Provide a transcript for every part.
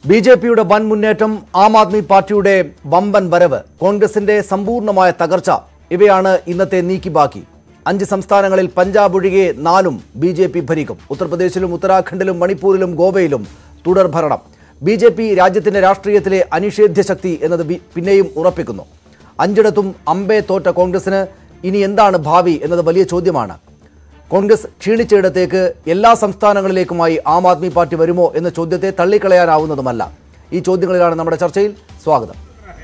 B J പിയുടെ വൻ മുന്നേറ്റം ആം ആദ്മി പാർട്ടിയുടെ വമ്പൻ വരവ് കോൺഗ്രസിന്റെ സമ്പൂർണ്ണമായ തകർച്ച ഇവയാണ് ഇന്നത്തെ നീക്കി ബാക്കി അഞ്ച് സംസ്ഥാനങ്ങളിൽ പഞ്ചാബ് ഒഴികെ നാലും ബി ജെ പി ഭരിക്കും ഉത്തർപ്രദേശിലും ഉത്തരാഖണ്ഡിലും മണിപ്പൂരിലും ഗോവയിലും തുടർ ഭരണം ബി ജെ പി രാജ്യത്തിന്റെ രാഷ്ട്രീയത്തിലെ അനിഷേധ്യ ശക്തി എന്നത് വി- പിന്നെയും ഉറപ്പിക്കുന്നു അഞ്ചിടത്തും അമ്പേ തോറ്റ കോൺഗ്രസിന് ഇനി എന്താണ് ഭാവി എന്നത് വലിയ ചോദ്യമാണ് കോൺഗ്രസ് ക്ഷീണിച്ചയിടത്തേക്ക് എല്ലാ സംസ്ഥാനങ്ങളിലേക്കുമായി ആം ആദ്മി പാർട്ടി വരുമോ എന്ന ചോദ്യത്തെ തള്ളിക്കളയാനാവുന്നതുമല്ല ഈ ചോദ്യങ്ങളിലാണ് നമ്മുടെ ചർച്ചയിൽ സ്വാഗതം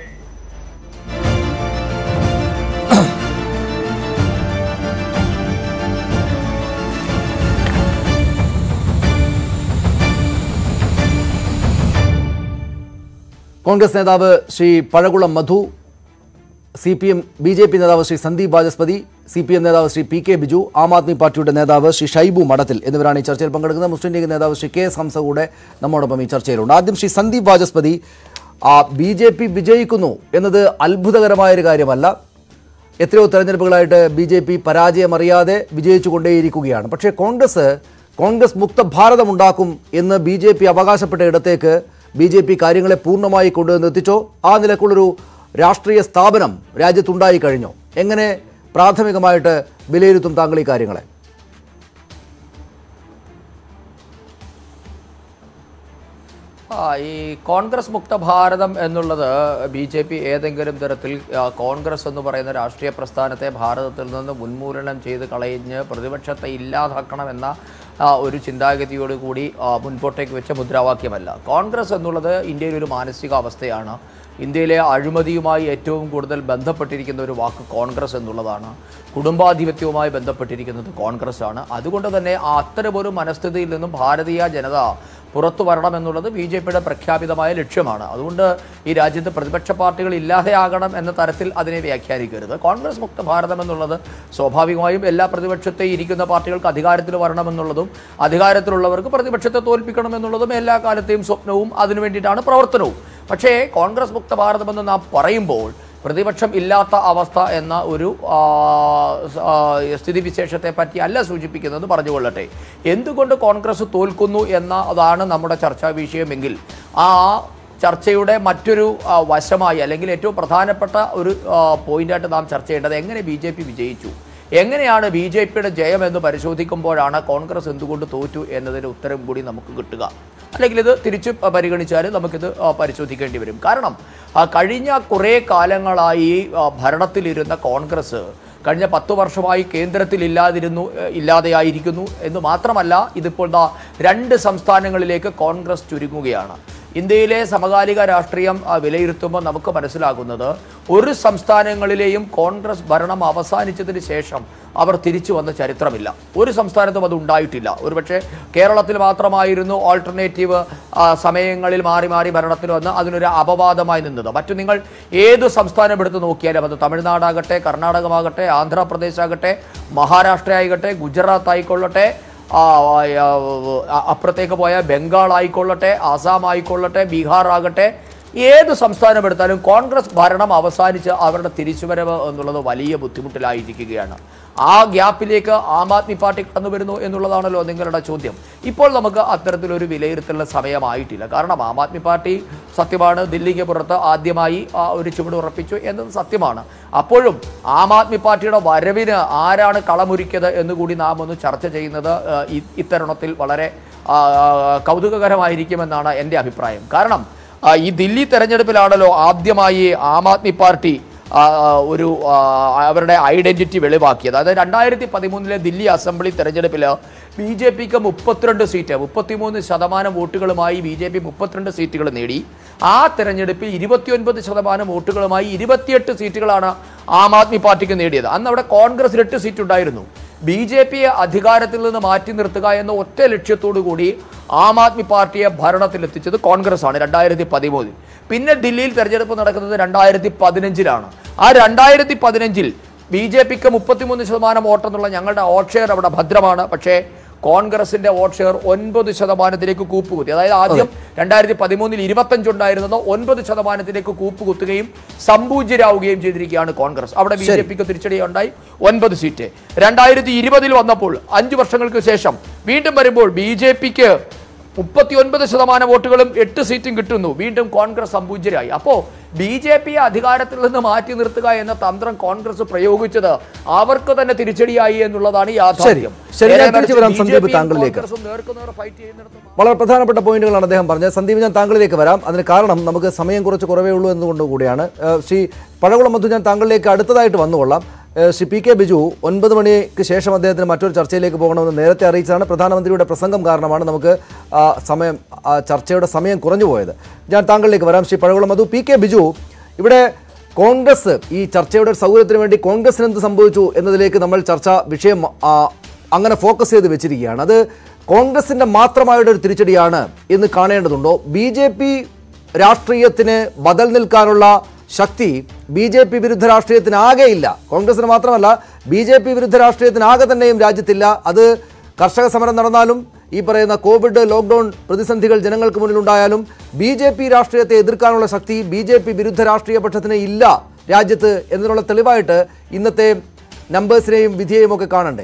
കോൺഗ്രസ് നേതാവ് Shri Pazhakulam Madhu C P M B J P നേതാവ് Shri Sandeep Vachaspati C P M നേതാവ് ശ്രീ പി കെ ബിജു ആം ആദ്മി പാർട്ടിയുടെ നേതാവ് ശ്രീ ഷൈബു മഠത്തിൽ എന്നിവരാണ് ഈ ചർച്ചയിൽ പങ്കെടുക്കുന്നത് മുസ്ലിം ലീഗ് നേതാവ് ശ്രീ കെ എസ് ഹംസ കൂടെ നമ്മോടൊപ്പം ഈ ചർച്ചയിലുണ്ട് ആദ്യം Shri Sandeep Vachaspati B J P വിജയിക്കുന്നു എന്നത് അത്ഭുതകരമായ ഒരു കാര്യമല്ല എത്രയോ തെരഞ്ഞെടുപ്പുകളായിട്ട് ബി ജെ പി പരാജയമറിയാതെ വിജയിച്ചുകൊണ്ടേയിരിക്കുകയാണ് പക്ഷേ കോൺഗ്രസ് കോൺഗ്രസ് മുക്ത ഭാരതം ഉണ്ടാക്കും എന്ന് ബി ജെ പി അവകാശപ്പെട്ട ഇടത്തേക്ക് ബി ജെ പി കാര്യങ്ങളെ പൂർണ്ണമായി കൊണ്ടുവന്നെത്തിച്ചോ ആ നിലക്കുള്ളൊരു രാഷ്ട്രീയ സ്ഥാപനം രാജ്യത്തുണ്ടായി കഴിഞ്ഞോ എങ്ങനെ പ്രാഥമികമായിട്ട് വിലയിരുത്തും താങ്കൾ ഈ കാര്യങ്ങളെ ആ, ഈ കോൺഗ്രസ് മുക്ത ഭാരതം എന്നുള്ളത് ബി ജെ പി ഏതെങ്കിലും തരത്തിൽ ആ, കോൺഗ്രസ് എന്ന് പറയുന്ന രാഷ്ട്രീയ പ്രസ്ഥാനത്തെ ഭാരതത്തിൽ നിന്ന് ഉന്മൂലനം ചെയ്ത് കളഞ്ഞ് പ്രതിപക്ഷത്തെ ഇല്ലാതാക്കണമെന്ന ആ, ഒരു ചിന്താഗതിയോട് കൂടി ആ, മുൻപോട്ടേക്ക് വെച്ച മുദ്രാവാക്യമല്ല കോൺഗ്രസ് എന്നുള്ളത് ഇന്ത്യയിലെ ഒരു മാനസികാവസ്ഥയാണ് ഇന്ത്യയിലെ അഴിമതിയുമായി ഏറ്റവും കൂടുതൽ ബന്ധപ്പെട്ടിരിക്കുന്ന ഒരു വാക്ക് കോൺഗ്രസ് എന്നുള്ളതാണ് കുടുംബാധിപത്യവുമായി ബന്ധപ്പെട്ടിരിക്കുന്നത് കോൺഗ്രസ് ആണ് അതുകൊണ്ട് തന്നെ ആ അത്തരമൊരു മനസ്ഥിതിയിൽ നിന്നും ഭാരതീയ ജനത പുറത്തു വരണം എന്നുള്ളത് ബി ജെ പിയുടെ പ്രഖ്യാപിതമായ ലക്ഷ്യമാണ് അതുകൊണ്ട് ഈ രാജ്യത്ത് പ്രതിപക്ഷ പാർട്ടികൾ ഇല്ലാതെയാകണം എന്ന തരത്തിൽ അതിനെ വ്യാഖ്യാനിക്കരുത് കോൺഗ്രസ് മുക്ത ഭാരതം എന്നുള്ളത് സ്വാഭാവികമായും എല്ലാ പ്രതിപക്ഷത്തെ ഇരിക്കുന്ന പാർട്ടികൾക്ക് അധികാരത്തിൽ വരണമെന്നുള്ളതും അധികാരത്തിലുള്ളവർക്ക് പ്രതിപക്ഷത്തെ തോൽപ്പിക്കണം എന്നുള്ളതും എല്ലാ കാലത്തെയും സ്വപ്നവും അതിനു വേണ്ടിയിട്ടാണ് പ്രവർത്തനവും പക്ഷേ കോൺഗ്രസ് മുക്ത ഭാരതമെന്ന് നാം പറയുമ്പോൾ പ്രതിപക്ഷം ഇല്ലാത്ത അവസ്ഥ എന്ന ഒരു ആ, സ- ആ, സ്ഥിതിവിശേഷത്തെ പറ്റി അല്ല സൂചിപ്പിക്കുന്നത് പറഞ്ഞുകൊള്ളട്ടെ എന്തുകൊണ്ട് കോൺഗ്രസ് തോൽക്കുന്നു എന്ന അതാണ് നമ്മുടെ ചർച്ചാ വിഷയമെങ്കിൽ ആ ചർച്ചയുടെ മറ്റൊരു ആ, വശമായി അല്ലെങ്കിൽ ഏറ്റവും പ്രധാനപ്പെട്ട ഒരു ആ, പോയിന്റായിട്ട് നാം ചർച്ച ചെയ്യേണ്ടത് എങ്ങനെ ബി ജെ പി വിജയിച്ചു എങ്ങനെയാണ് ബി ജെ പിയുടെ ജയം എന്ന് പരിശോധിക്കുമ്പോഴാണ് കോൺഗ്രസ് എന്തുകൊണ്ട് തോറ്റു എന്നതിന് ഉത്തരം കൂടി നമുക്ക് കിട്ടുക അല്ലെങ്കിൽ ഇത് തിരിച്ച് പരിഗണിച്ചാൽ നമുക്കിത് ആ, പരിശോധിക്കേണ്ടി വരും കാരണം ആ, കഴിഞ്ഞ കുറേ കാലങ്ങളായി ആ, ഭരണത്തിലിരുന്ന കോൺഗ്രസ് കഴിഞ്ഞ പത്ത് വർഷമായി കേന്ദ്രത്തിൽ ഇല്ലാതിരുന്നു ഏഹ്, ഇല്ലാതെയായിരിക്കുന്നു എന്ന് മാത്രമല്ല ഇതിപ്പോൾ ദാ രണ്ട് സംസ്ഥാനങ്ങളിലേക്ക് കോൺഗ്രസ് ചുരുങ്ങുകയാണ് ഇന്ത്യയിലെ സമകാലിക രാഷ്ട്രീയം ആ, വിലയിരുത്തുമ്പോൾ നമുക്ക് മനസ്സിലാകുന്നത് ഒരു സംസ്ഥാനങ്ങളിലെയും കോൺഗ്രസ് ഭരണം അവസാനിച്ചതിന് ശേഷം അവർ തിരിച്ചു വന്ന ചരിത്രമില്ല ഒരു സംസ്ഥാനത്തും അത് ഉണ്ടായിട്ടില്ല ഒരുപക്ഷെ കേരളത്തിൽ മാത്രമായിരുന്നു ഓൾട്ടർനേറ്റീവ് ആ, സമയങ്ങളിൽ മാറി മാറി ഭരണത്തിൽ വന്ന് അതിനൊരു അപവാദമായി നിന്നത് മറ്റു നിങ്ങൾ ഏത് സംസ്ഥാനം എടുത്ത് നോക്കിയാലും അത് തമിഴ്നാടാകട്ടെ കർണാടകമാകട്ടെ ആന്ധ്രാപ്രദേശ് ആകട്ടെ മഹാരാഷ്ട്ര ആയിക്കട്ടെ ഗുജറാത്ത് ആയിക്കൊള്ളട്ടെ ആ, ആ, ആ, അപ്പുറത്തേക്ക് പോയ ബംഗാൾ ആയിക്കൊള്ളട്ടെ ആസാം ആയിക്കൊള്ളട്ടെ ബീഹാർ ആകട്ടെ ഏത് സംസ്ഥാനം എടുത്താലും കോൺഗ്രസ് ഭരണം അവസാനിച്ച് അവരുടെ തിരിച്ചുവരവ് എന്നുള്ളത് വലിയ ബുദ്ധിമുട്ടിലായിരിക്കുകയാണ് ആ ഗ്യാപ്പിലേക്ക് ആം ആദ്മി പാർട്ടി കടന്നു വരുന്നു എന്നുള്ളതാണല്ലോ നിങ്ങളുടെ ചോദ്യം ഇപ്പോൾ നമുക്ക് അത്തരത്തിലൊരു വിലയിരുത്തലിന് സമയമായിട്ടില്ല കാരണം ആം ആദ്മി പാർട്ടി സത്യമാണ് ദില്ലിക്ക് പുറത്ത് ആദ്യമായി ആ ഒരു ചുവട് ഉറപ്പിച്ചു എന്നത് സത്യമാണ് അപ്പോഴും ആം ആദ്മി പാർട്ടിയുടെ വരവിന് ആരാണ് കളമൊരുക്കിയത് എന്നുകൂടി നാം ഒന്ന് ചർച്ച ചെയ്യുന്നത് ആ, ഇ- ഇത്തരുണത്തിൽ വളരെ ആ, കൗതുകകരമായിരിക്കുമെന്നാണ് എൻ്റെ അഭിപ്രായം കാരണം ആ, ഈ ദില്ലി തെരഞ്ഞെടുപ്പിലാണല്ലോ ആദ്യമായി ആം ആദ്മി പാർട്ടി ആ, ഒരു ആ, അവരുടെ ഐഡന്റിറ്റി വെളിവാക്കിയത് അതായത് രണ്ടായിരത്തി പതിമൂന്നിലെ ദില്ലി അസംബ്ലി തെരഞ്ഞെടുപ്പിൽ ബി ജെ പിക്ക് മുപ്പത്തിരണ്ട് സീറ്റ് മുപ്പത്തിമൂന്ന് ശതമാനം വോട്ടുകളുമായി ബി ജെ പി മുപ്പത്തിരണ്ട് സീറ്റുകൾ നേടി ആ തെരഞ്ഞെടുപ്പിൽ ഇരുപത്തിയൊൻപത് ശതമാനം വോട്ടുകളുമായി ഇരുപത്തിയെട്ട് സീറ്റുകളാണ് ആം ആദ്മി പാർട്ടിക്ക് നേടിയത് അന്ന് അവിടെ കോൺഗ്രസ് എട്ട് സീറ്റ് ഉണ്ടായിരുന്നു ബി ജെ പിയെ അധികാരത്തിൽ നിന്ന് മാറ്റി നിർത്തുക എന്ന ഒറ്റ ലക്ഷ്യത്തോടു കൂടി ആം ആദ്മി പാർട്ടിയെ ഭരണത്തിലെത്തിച്ചത് കോൺഗ്രസ് ആണ് രണ്ടായിരത്തി പതിമൂന്നിൽ പിന്നെ ദില്ലിയിൽ തെരഞ്ഞെടുപ്പ് നടക്കുന്നത് രണ്ടായിരത്തി പതിനഞ്ചിലാണ് ആ രണ്ടായിരത്തി പതിനഞ്ചിൽ ബി ജെ പിക്ക് മുപ്പത്തിമൂന്ന് ശതമാനം വോട്ടെന്നുള്ള ഞങ്ങളുടെ വോട്ട് ഷെയർ അവിടെ ഭദ്രമാണ് പക്ഷേ കോൺഗ്രസിന്റെ വോട്ട് ഷെയർ ഒൻപത് ശതമാനത്തിലേക്ക് കൂപ്പുകുത്തി അതായത് ആദ്യം രണ്ടായിരത്തി പതിമൂന്നിൽ ഇരുപത്തഞ്ചുണ്ടായിരുന്നത് ഒൻപത് ശതമാനത്തിലേക്ക് കൂപ്പുകുത്തുകയും സമ്പൂജ്യരാവുകയും ചെയ്തിരിക്കുകയാണ് കോൺഗ്രസ് അവിടെ ബി ജെ പിക്ക് തിരിച്ചടിയുണ്ടായി ഒൻപത് സീറ്റ് രണ്ടായിരത്തി ഇരുപതിൽ വന്നപ്പോൾ അഞ്ചു വർഷങ്ങൾക്ക് ശേഷം വീണ്ടും വരുമ്പോൾ ബി ജെ പിക്ക് മുപ്പത്തി ഒൻപത് ശതമാനം വോട്ടുകളും എട്ട് സീറ്റും കിട്ടുന്നു വീണ്ടും കോൺഗ്രസ് അമ്പൂജ്യരായി അപ്പോ ബി ജെ പിയെ അധികാരത്തിൽ നിന്ന് മാറ്റി നിർത്തുക എന്ന തന്ത്രം കോൺഗ്രസ് പ്രയോഗിച്ചത് അവർക്ക് തന്നെ തിരിച്ചടിയായി എന്നുള്ളതാണ് യാഥാർത്ഥ്യം ശരി, ഞാൻ നേരെ തിരിച്ചു വരാം മറിച്ച് സന്ദീപ് BJP യും താങ്കളിലേക്ക്. കോൺഗ്രസും നേർക്കുനേർ ഫൈറ്റ് ചെയ്യുന്നിടത്ത് വളരെ പ്രധാനപ്പെട്ട പോയിന്റുകളാണ് അദ്ദേഹം പറഞ്ഞത് സന്ദീപ് ഞാൻ താങ്കളിലേക്ക് വരാം അതിന് കാരണം നമുക്ക് സമയം കുറച്ച് കുറവേ ഉള്ളൂ എന്നുകൊണ്ട് കൂടിയാണ് ഏഹ് ശ്രീ പഴകുളം മധു ഞാൻ താങ്കളിലേക്ക് അടുത്തതായിട്ട് വന്നുകൊള്ളാം ഏഹ് ശ്രീ പി കെ ബിജു ഒൻപത് മണിക്ക് ശേഷം അദ്ദേഹത്തിന് മറ്റൊരു ചർച്ചയിലേക്ക് പോകണമെന്ന് നേരത്തെ അറിയിച്ചതാണ് പ്രധാനമന്ത്രിയുടെ പ്രസംഗം കാരണമാണ് നമുക്ക് ആ സമയം ആ ചർച്ചയുടെ സമയം കുറഞ്ഞു പോയത് ഞാൻ താങ്കളിലേക്ക് വരാം ശ്രീ പഴകുളം മധു പി കെ ബിജു ഇവിടെ കോൺഗ്രസ് ഈ ചർച്ചയുടെ ഒരു സൗകര്യത്തിന് വേണ്ടി കോൺഗ്രസിന് എന്ത് സംഭവിച്ചു എന്നതിലേക്ക് നമ്മൾ ചർച്ച വിഷയം ആ, അങ്ങനെ ഫോക്കസ് ചെയ്ത് വെച്ചിരിക്കുകയാണ് അത് കോൺഗ്രസിന്റെ മാത്രമായുടെ ഒരു തിരിച്ചടിയാണ് എന്ന് കാണേണ്ടതുണ്ടോ ബി ജെ പി രാഷ്ട്രീയത്തിന് ബദൽ നിൽക്കാനുള്ള ശക്തി ബി ജെ പി വിരുദ്ധ രാഷ്ട്രീയത്തിന് ആകെയില്ല കോൺഗ്രസിന് മാത്രമല്ല ബി ജെ പി വിരുദ്ധ രാഷ്ട്രീയത്തിന് ആകെ തന്നെയും രാജ്യത്തില്ല അത് കർഷക സമരം നടന്നാലും ഈ പറയുന്ന കോവിഡ് ലോക്ക്ഡൗൺ പ്രതിസന്ധികൾ ജനങ്ങൾക്ക് മുന്നിലുണ്ടായാലും ബി ജെ പി രാഷ്ട്രീയത്തെ എതിർക്കാനുള്ള ശക്തി ബി ജെ പി വിരുദ്ധ രാഷ്ട്രീയ പക്ഷത്തിന് ഇല്ല രാജ്യത്ത് എന്നതിനുള്ള തെളിവായിട്ട് ഇന്നത്തെ നമ്പേഴ്സിനെയും വിധിയെയും ഒക്കെ കാണണ്ടേ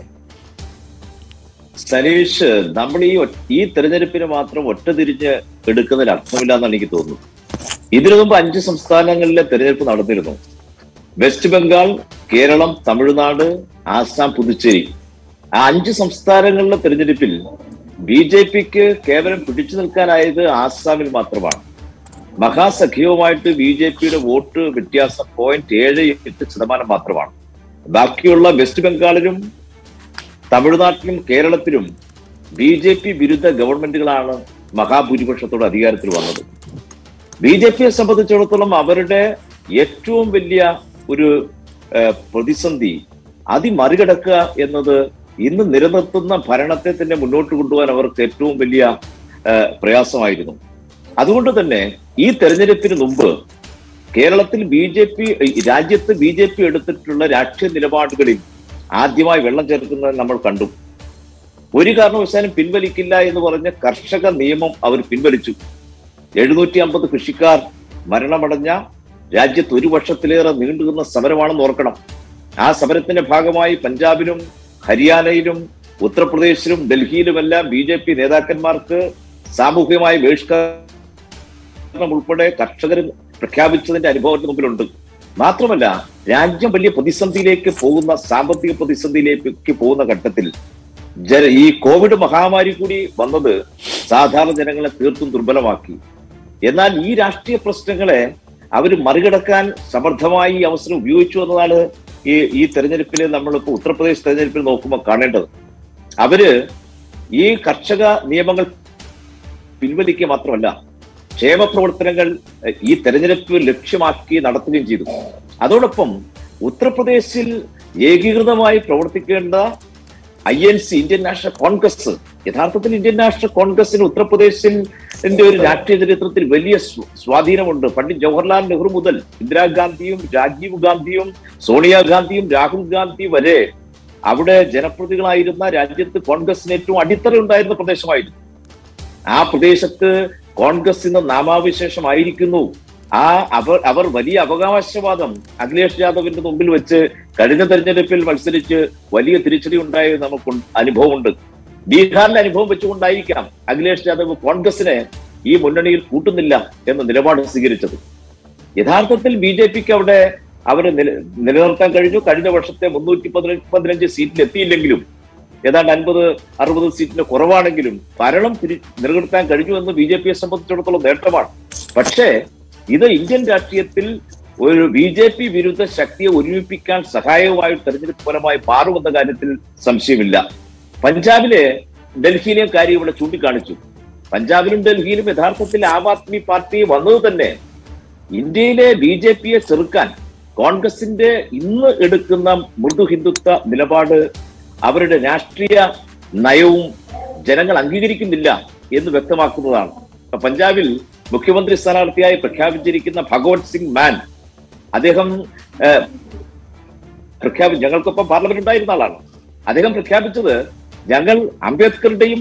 സനീഷ് നമ്മൾ ഈ ഒ- ഈ തെരഞ്ഞെടുപ്പിന് മാത്രം ഒറ്റ തിരിഞ്ഞ് എടുക്കുന്നതിൽ അർത്ഥമില്ല എന്നാണ് എനിക്ക് തോന്നുന്നത് ഇതിനു മുമ്പ് അഞ്ച് സംസ്ഥാനങ്ങളിലെ തെരഞ്ഞെടുപ്പ് നടന്നിരുന്നു വെസ്റ്റ് ബംഗാൾ കേരളം തമിഴ്നാട് ആസാം പുതുച്ചേരി ആ അഞ്ച് സംസ്ഥാനങ്ങളിലെ തെരഞ്ഞെടുപ്പിൽ ബി ജെ പിക്ക് കേവലം പിടിച്ചു നിൽക്കാനായത് ആസാമിൽ മാത്രമാണ് മഹാസഖ്യവുമായിട്ട് ബി ജെ പിയുടെ വോട്ട് വ്യത്യാസം പോയിന്റ് ഏഴ് എട്ട് ശതമാനം മാത്രമാണ് ബാക്കിയുള്ള വെസ്റ്റ് ബംഗാളിലും തമിഴ്നാട്ടിലും കേരളത്തിലും ബി ജെ പി വിരുദ്ധ ഗവൺമെന്റുകളാണ് മഹാഭൂരിപക്ഷത്തോടെ അധികാരത്തിൽ വന്നത് ബി ജെ പിയെ സംബന്ധിച്ചിടത്തോളം അവരുടെ ഏറ്റവും വലിയ ഒരു ഏഹ്, പ്രതിസന്ധി അതി മറികടക്കുക എന്നത് ഇന്ന് നിലനിർത്തുന്ന ഭരണത്തെ തന്നെ മുന്നോട്ട് കൊണ്ടുപോകാൻ അവർക്ക് ഏറ്റവും വലിയ ഏഹ്, പ്രയാസമായിരുന്നു അതുകൊണ്ട് തന്നെ ഈ തെരഞ്ഞെടുപ്പിന് മുമ്പ് കേരളത്തിൽ ബി ജെ പി രാജ്യത്ത് ബി ജെ പി എടുത്തിട്ടുള്ള രാഷ്ട്രീയ നിലപാടുകളിൽ ആദ്യമായി വെള്ളം ചേർക്കുന്നത് നമ്മൾ കണ്ടു ഒരു കാരണവശാലും പിൻവലിക്കില്ല എന്ന് പറഞ്ഞ കർഷക നിയമം അവർ പിൻവലിച്ചു എഴുന്നൂറ്റി അമ്പത് കൃഷിക്കാർ മരണമടഞ്ഞ രാജ്യത്ത് ഒരു വർഷത്തിലേറെ നീണ്ടുനിന്ന സമരമാണെന്ന് ഓർക്കണം ആ സമരത്തിന്റെ ഭാഗമായി പഞ്ചാബിലും ഹരിയാനയിലും ഉത്തർപ്രദേശിലും ഡൽഹിയിലുമെല്ലാം ബി ജെ പി നേതാക്കന്മാർക്ക് സാമൂഹികമായ ബഹിഷ്കരണം ഉൾപ്പെടെ കർഷകർ പ്രഖ്യാപിച്ചതിന്റെ അനുഭവത്തിന് മുമ്പിലുണ്ട് മാത്രമല്ല രാജ്യം വലിയ പ്രതിസന്ധിയിലേക്ക് പോകുന്ന സാമ്പത്തിക പ്രതിസന്ധിയിലേക്ക് പോകുന്ന ഘട്ടത്തിൽ ജന ഈ കോവിഡ് മഹാമാരി കൂടി വന്നത് സാധാരണ ജനങ്ങളെ തീർത്തും ദുർബലമാക്കി എന്നാൽ ഈ രാഷ്ട്രീയ പ്രശ്നങ്ങളെ അവർ മറികടക്കാൻ സമർത്ഥമായി ഈ അവസരം ഉപയോഗിച്ചു എന്നതാണ് ഈ ഈ തെരഞ്ഞെടുപ്പിൽ നമ്മളിപ്പോ ഉത്തർപ്രദേശ് തെരഞ്ഞെടുപ്പിൽ നോക്കുമ്പോൾ കാണേണ്ടത് അവര് ഈ കർഷക നിയമങ്ങൾ പിൻവലിക്കുക മാത്രമല്ല ക്ഷേമ പ്രവർത്തനങ്ങൾ എഹ്, ഈ തെരഞ്ഞെടുപ്പ് ലക്ഷ്യമാക്കി നടത്തുകയും ചെയ്തു അതോടൊപ്പം ഉത്തർപ്രദേശിൽ ഏകീകൃതമായി പ്രവർത്തിക്കേണ്ട I N C Indian National Congress യഥാർത്ഥത്തിൽ ഇന്ത്യൻ നാഷണൽ കോൺഗ്രസിന് ഉത്തർപ്രദേശിൽ ന്റെ ഒരു രാഷ്ട്രീയ ചരിത്രത്തിൽ വലിയ സ്വാ- സ്വാധീനമുണ്ട് പണ്ഡിറ്റ് ജവഹർലാൽ നെഹ്റു മുതൽ ഇന്ദിരാഗാന്ധിയും രാജീവ് ഗാന്ധിയും സോണിയാഗാന്ധിയും രാഹുൽ ഗാന്ധി വരെ അവിടെ ജനപ്രതികളായിരുന്ന രാജ്യത്ത് കോൺഗ്രസിന് ഏറ്റവും അടിത്തറ ഉണ്ടായിരുന്ന പ്രദേശമായിരുന്നു ആ പ്രദേശത്ത് കോൺഗ്രസ് ഇന്ന് നാമാവിശേഷമായിരിക്കുന്നു ആ അവർ അവർ വലിയ അവകാശവാദം അഖിലേഷ് യാദവിന്റെ മുമ്പിൽ വെച്ച് കഴിഞ്ഞ തെരഞ്ഞെടുപ്പിൽ മത്സരിച്ച് വലിയ തിരിച്ചടി ഉണ്ടായ നമുക്ക് അനുഭവമുണ്ട് ബീഹാറിന്റെ അനുഭവം വെച്ചുകൊണ്ടായിരിക്കാം അഖിലേഷ് യാദവ് കോൺഗ്രസിനെ ഈ മുന്നണിയിൽ കൂട്ടുന്നില്ല എന്ന നിലപാട് സ്വീകരിച്ചത് യഥാർത്ഥത്തിൽ ബി ജെ പിക്ക് അവിടെ അവരെ നില നിലനിർത്താൻ കഴിഞ്ഞു കഴിഞ്ഞ വർഷത്തെ മുന്നൂറ്റി പതിനഞ്ച് പതിനഞ്ച് സീറ്റിൽ എത്തിയില്ലെങ്കിലും ഏതാണ്ട് അൻപത് അറുപത് സീറ്റിന് കുറവാണെങ്കിലും ഭരണം തിരി നിലനിർത്താൻ കഴിഞ്ഞു എന്ന് ബി ജെ പിയെ സംബന്ധിച്ചിടത്തോളം നേട്ടമാണ് പക്ഷേ ഇത് ഇന്ത്യൻ രാഷ്ട്രീയത്തിൽ ഒരു ബി ജെ പി വിരുദ്ധ ശക്തിയെ ഒരുമിപ്പിക്കാൻ സഹായകമായ ഒരു തെരഞ്ഞെടുപ്പ് ഫലമായി മാറുമെന്ന കാര്യത്തിൽ സംശയമില്ല പഞ്ചാബിലെ ഡൽഹിയിലെയും കാര്യം ഇവിടെ ചൂണ്ടിക്കാണിച്ചു പഞ്ചാബിലും ഡൽഹിയിലും യഥാർത്ഥത്തിൽ ആം ആദ്മി പാർട്ടി വന്നത് തന്നെ ഇന്ത്യയിലെ ബി ജെ പിയെ ചെറുക്കാൻ കോൺഗ്രസിന്റെ ഇന്ന് എടുക്കുന്ന മൃദു ഹിന്ദുത്വ നിലപാട് അവരുടെ രാഷ്ട്രീയ നയവും ജനങ്ങൾ അംഗീകരിക്കുന്നില്ല എന്ന് വ്യക്തമാക്കുന്നതാണ് ഇപ്പൊ പഞ്ചാബിൽ മുഖ്യമന്ത്രി സ്ഥാനാർത്ഥിയായി പ്രഖ്യാപിച്ചിരിക്കുന്ന ഭഗവത് സിംഗ് മാൻ അദ്ദേഹം ഏഹ്, പ്രഖ്യാപി ഞങ്ങൾക്കൊപ്പം പാർലമെന്റ് ഉണ്ടായിരുന്ന ആളാണ് അദ്ദേഹം പ്രഖ്യാപിച്ചത് ഞങ്ങൾ അംബേദ്കറുടെയും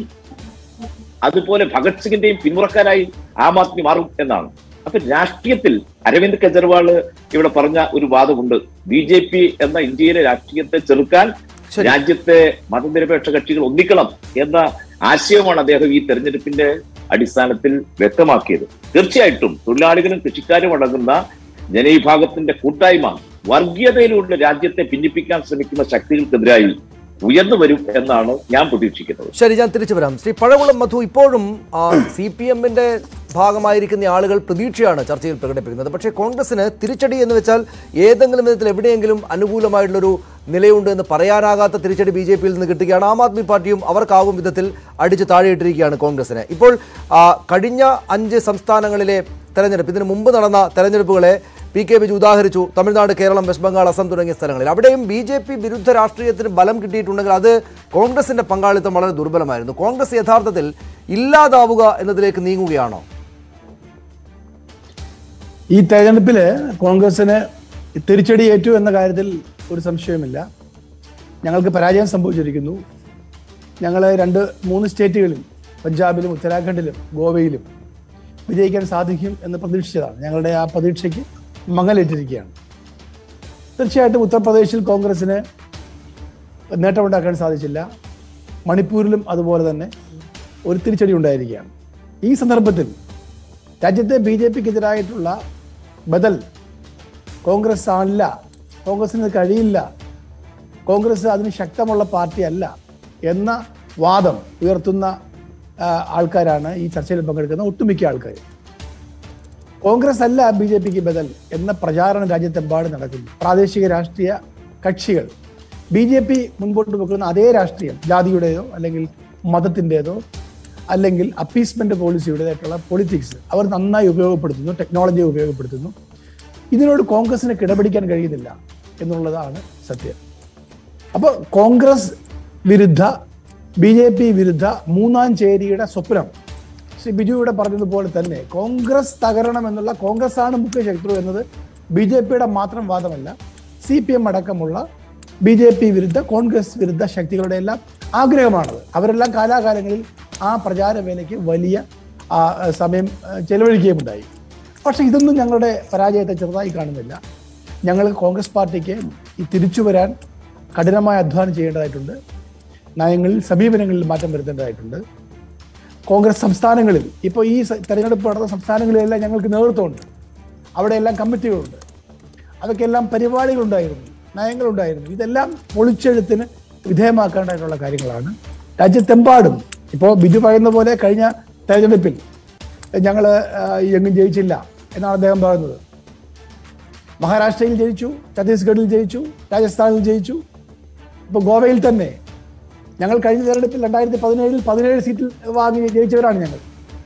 അതുപോലെ ഭഗത് സിംഗിന്റെയും പിന്മുറക്കാരായി ആം ആദ്മി മാറും എന്നാണ് അപ്പൊ രാഷ്ട്രീയത്തിൽ അരവിന്ദ് കെജ്രിവാള് ഇവിടെ പറഞ്ഞ ഒരു വാദമുണ്ട് ബി ജെ പി എന്ന ഇന്ത്യയിലെ രാഷ്ട്രീയത്തെ ചെറുക്കാൻ ശരി. രാജ്യത്തെ മതനിരപേക്ഷ കക്ഷികൾ ഒന്നിക്കണം എന്ന ആശയമാണ് അദ്ദേഹം ഈ തെരഞ്ഞെടുപ്പിന്റെ അടിസ്ഥാനത്തിൽ വ്യക്തമാക്കിയത് തീർച്ചയായിട്ടും തൊഴിലാളികളും കൃഷിക്കാരും അടങ്ങുന്ന ജനവിഭാഗത്തിന്റെ കൂട്ടായ്മ വർഗീയതയിലൂടെ രാജ്യത്തെ ഭിന്നിപ്പിക്കാൻ ശ്രമിക്കുന്ന ശക്തികൾക്കെതിരായി ഉയർന്നു വരും എന്നാണ് ഞാൻ പ്രതീക്ഷിക്കുന്നത് ശരി ഞാൻ തിരിച്ചു വരാം ശ്രീ പഴകുളം മധു ഇപ്പോഴും സി പി എമ്മിന്റെ ഭാഗമായിരിക്കുന്ന ആളുകൾ പ്രതീക്ഷയാണ് ചർച്ചയിൽ പ്രകടിപ്പിക്കുന്നത് പക്ഷേ കോൺഗ്രസിന് തിരിച്ചടി എന്ന് വെച്ചാൽ ഏതെങ്കിലും വിധത്തിൽ എവിടെയെങ്കിലും അനുകൂലമായിട്ടുള്ളൊരു നിലയുണ്ട് എന്ന് പറയാനാകാത്ത തിരിച്ചടി ബി ജെ പിയിൽ നിന്ന് കിട്ടുകയാണ് ആം ആദ്മി പാർട്ടിയും അവർക്കാവും വിധത്തിൽ അടിച്ച് താഴെയിട്ടിരിക്കുകയാണ് കോൺഗ്രസിന് ഇപ്പോൾ ആ, കഴിഞ്ഞ അഞ്ച് സംസ്ഥാനങ്ങളിലെ തെരഞ്ഞെടുപ്പ് ഇതിന് മുമ്പ് നടന്ന തെരഞ്ഞെടുപ്പുകളെ പി കെ ബിജു ഉദാഹരിച്ചു തമിഴ്നാട് കേരളം വെസ്റ്റ് ബംഗാൾ അസം തുടങ്ങിയ സ്ഥലങ്ങളിൽ അവിടെയും ബി ജെ പി വിരുദ്ധ രാഷ്ട്രീയത്തിന് ബലം കിട്ടിയിട്ടുണ്ടെങ്കിൽ അത് കോൺഗ്രസിന്റെ പങ്കാളിത്തം വളരെ ദുർബലമായിരുന്നു കോൺഗ്രസ് യഥാർത്ഥത്തിൽ ഇല്ലാതാവുക എന്നതിലേക്ക് നീങ്ങുകയാണോ ഈ തെരഞ്ഞെടുപ്പില് കോൺഗ്രസിന് തിരിച്ചടി ഏറ്റു എന്ന കാര്യത്തിൽ ഒരു സംശയവുമില്ല ഞങ്ങൾക്ക് പരാജയം സംഭവിച്ചിരിക്കുന്നു ഞങ്ങൾ രണ്ട് മൂന്ന് സ്റ്റേറ്റുകളിൽ പഞ്ചാബിലും ഉത്തരാഖണ്ഡിലും ഗോവയിലും വിജയിക്കാൻ സാധിക്കും എന്ന് പ്രതീക്ഷിച്ചതാണ് ഞങ്ങളുടെ ആ പ്രതീക്ഷയ്ക്ക് മങ്ങലേറ്റിരിക്കുകയാണ് തീർച്ചയായിട്ടും ഉത്തർപ്രദേശിൽ കോൺഗ്രസിന് നേട്ടമുണ്ടാക്കാൻ സാധിച്ചില്ല മണിപ്പൂരിലും അതുപോലെ തന്നെ ഒരു തിരിച്ചടി ഉണ്ടായിരിക്കുകയാണ് ഈ സന്ദർഭത്തിൽ രാജ്യത്തെ ബി ജെ പിക്കെതിരായിട്ടുള്ള ബദൽ കോൺഗ്രസ് അല്ല കോൺഗ്രസിന് കഴിയില്ല കോൺഗ്രസ് അതിന് ശക്തമുള്ള പാർട്ടിയല്ല എന്ന വാദം ഉയർത്തുന്ന ആ, ആൾക്കാരാണ് ഈ ചർച്ചയിൽ പങ്കെടുക്കുന്ന ഒട്ടുമിക്ക ആൾക്കാർ കോൺഗ്രസ് അല്ല ബി ജെ പിക്ക് ബദൽ എന്ന പ്രചാരണം രാജ്യത്തെമ്പാടും നടക്കുന്നു പ്രാദേശിക രാഷ്ട്രീയ കക്ഷികൾ ബി ജെ പി മുൻപോട്ട് വെക്കുന്ന അതേ രാഷ്ട്രീയം ജാതിയുടേതോ അല്ലെങ്കിൽ മതത്തിൻ്റെതോ അല്ലെങ്കിൽ അപ്പീസ്മെന്റ് പോളിസിയുടേതായിട്ടുള്ള പൊളിറ്റിക്സ് അവർ നന്നായി ഉപയോഗപ്പെടുത്തുന്നു ടെക്നോളജി ഉപയോഗപ്പെടുത്തുന്നു ഇതിനോട് കോൺഗ്രസിന് കിടപിടിക്കാൻ കഴിയുന്നില്ല എന്നുള്ളതാണ് സത്യം അപ്പോൾ കോൺഗ്രസ് വിരുദ്ധ ബി ജെ പി വിരുദ്ധ മൂന്നാം ചേരിയുടെ സ്വപ്നം ശ്രീ ബിജു ഇവിടെ പറഞ്ഞതുപോലെ തന്നെ കോൺഗ്രസ് തകരണം എന്നുള്ള കോൺഗ്രസ് ആണ് മുഖ്യ ശത്രു എന്നത് ബി ജെ പിയുടെ മാത്രം വാദമല്ല സി പി എം അടക്കമുള്ള ബി ജെ പി വിരുദ്ധ കോൺഗ്രസ് വിരുദ്ധ ശക്തികളുടെ എല്ലാം ആഗ്രഹമാണത് അവരെല്ലാം കാലാകാലങ്ങളിൽ ആ പ്രചാരവേലയ്ക്ക് വലിയ ആ, സമയം ആ, ചെലവഴിക്കുകയുമുണ്ടായി പക്ഷെ ഇതൊന്നും ഞങ്ങളുടെ പരാജയത്തെ ചെറുതായി കാണുന്നില്ല ഞങ്ങൾ കോൺഗ്രസ് പാർട്ടിക്ക് ഈ തിരിച്ചു വരാൻ കഠിനമായ അധ്വാനം ചെയ്യേണ്ടതായിട്ടുണ്ട് നയങ്ങളിൽ സമീപനങ്ങളിൽ മാറ്റം വരുത്തേണ്ടതായിട്ടുണ്ട് കോൺഗ്രസ് സംസ്ഥാനങ്ങളിൽ ഇപ്പോൾ ഈ സ- തെരഞ്ഞെടുപ്പ് നടന്ന സംസ്ഥാനങ്ങളിലെല്ലാം ഞങ്ങൾക്ക് നേതൃത്വമുണ്ട് അവിടെയെല്ലാം കമ്മിറ്റികളുണ്ട് അതൊക്കെല്ലാം പരിപാടികളുണ്ടായിരുന്നു നയങ്ങളുണ്ടായിരുന്നു ഇതെല്ലാം പൊളിച്ചെഴുത്തിന് വിധേയമാക്കേണ്ടതായിട്ടുള്ള കാര്യങ്ങളാണ് രാജ്യത്തെമ്പാടും ഇപ്പോൾ ബിജു പറയുന്ന പോലെ കഴിഞ്ഞ തെരഞ്ഞെടുപ്പിൽ ഞങ്ങൾ എങ്ങും ജയിച്ചില്ല എന്നാണ് അദ്ദേഹം പറയുന്നത് മഹാരാഷ്ട്രയിൽ ജയിച്ചു ഛത്തീസ്ഗഡിൽ ജയിച്ചു രാജസ്ഥാനിൽ ജയിച്ചു ഇപ്പോൾ ഗോവയിൽ തന്നെ ഞങ്ങൾ കഴിഞ്ഞ തെരഞ്ഞെടുപ്പിൽ രണ്ടായിരത്തി പതിനേഴിൽ പതിനേഴ് സീറ്റിൽ വാങ്ങി ജയിച്ചവരാണ് ഞങ്ങൾ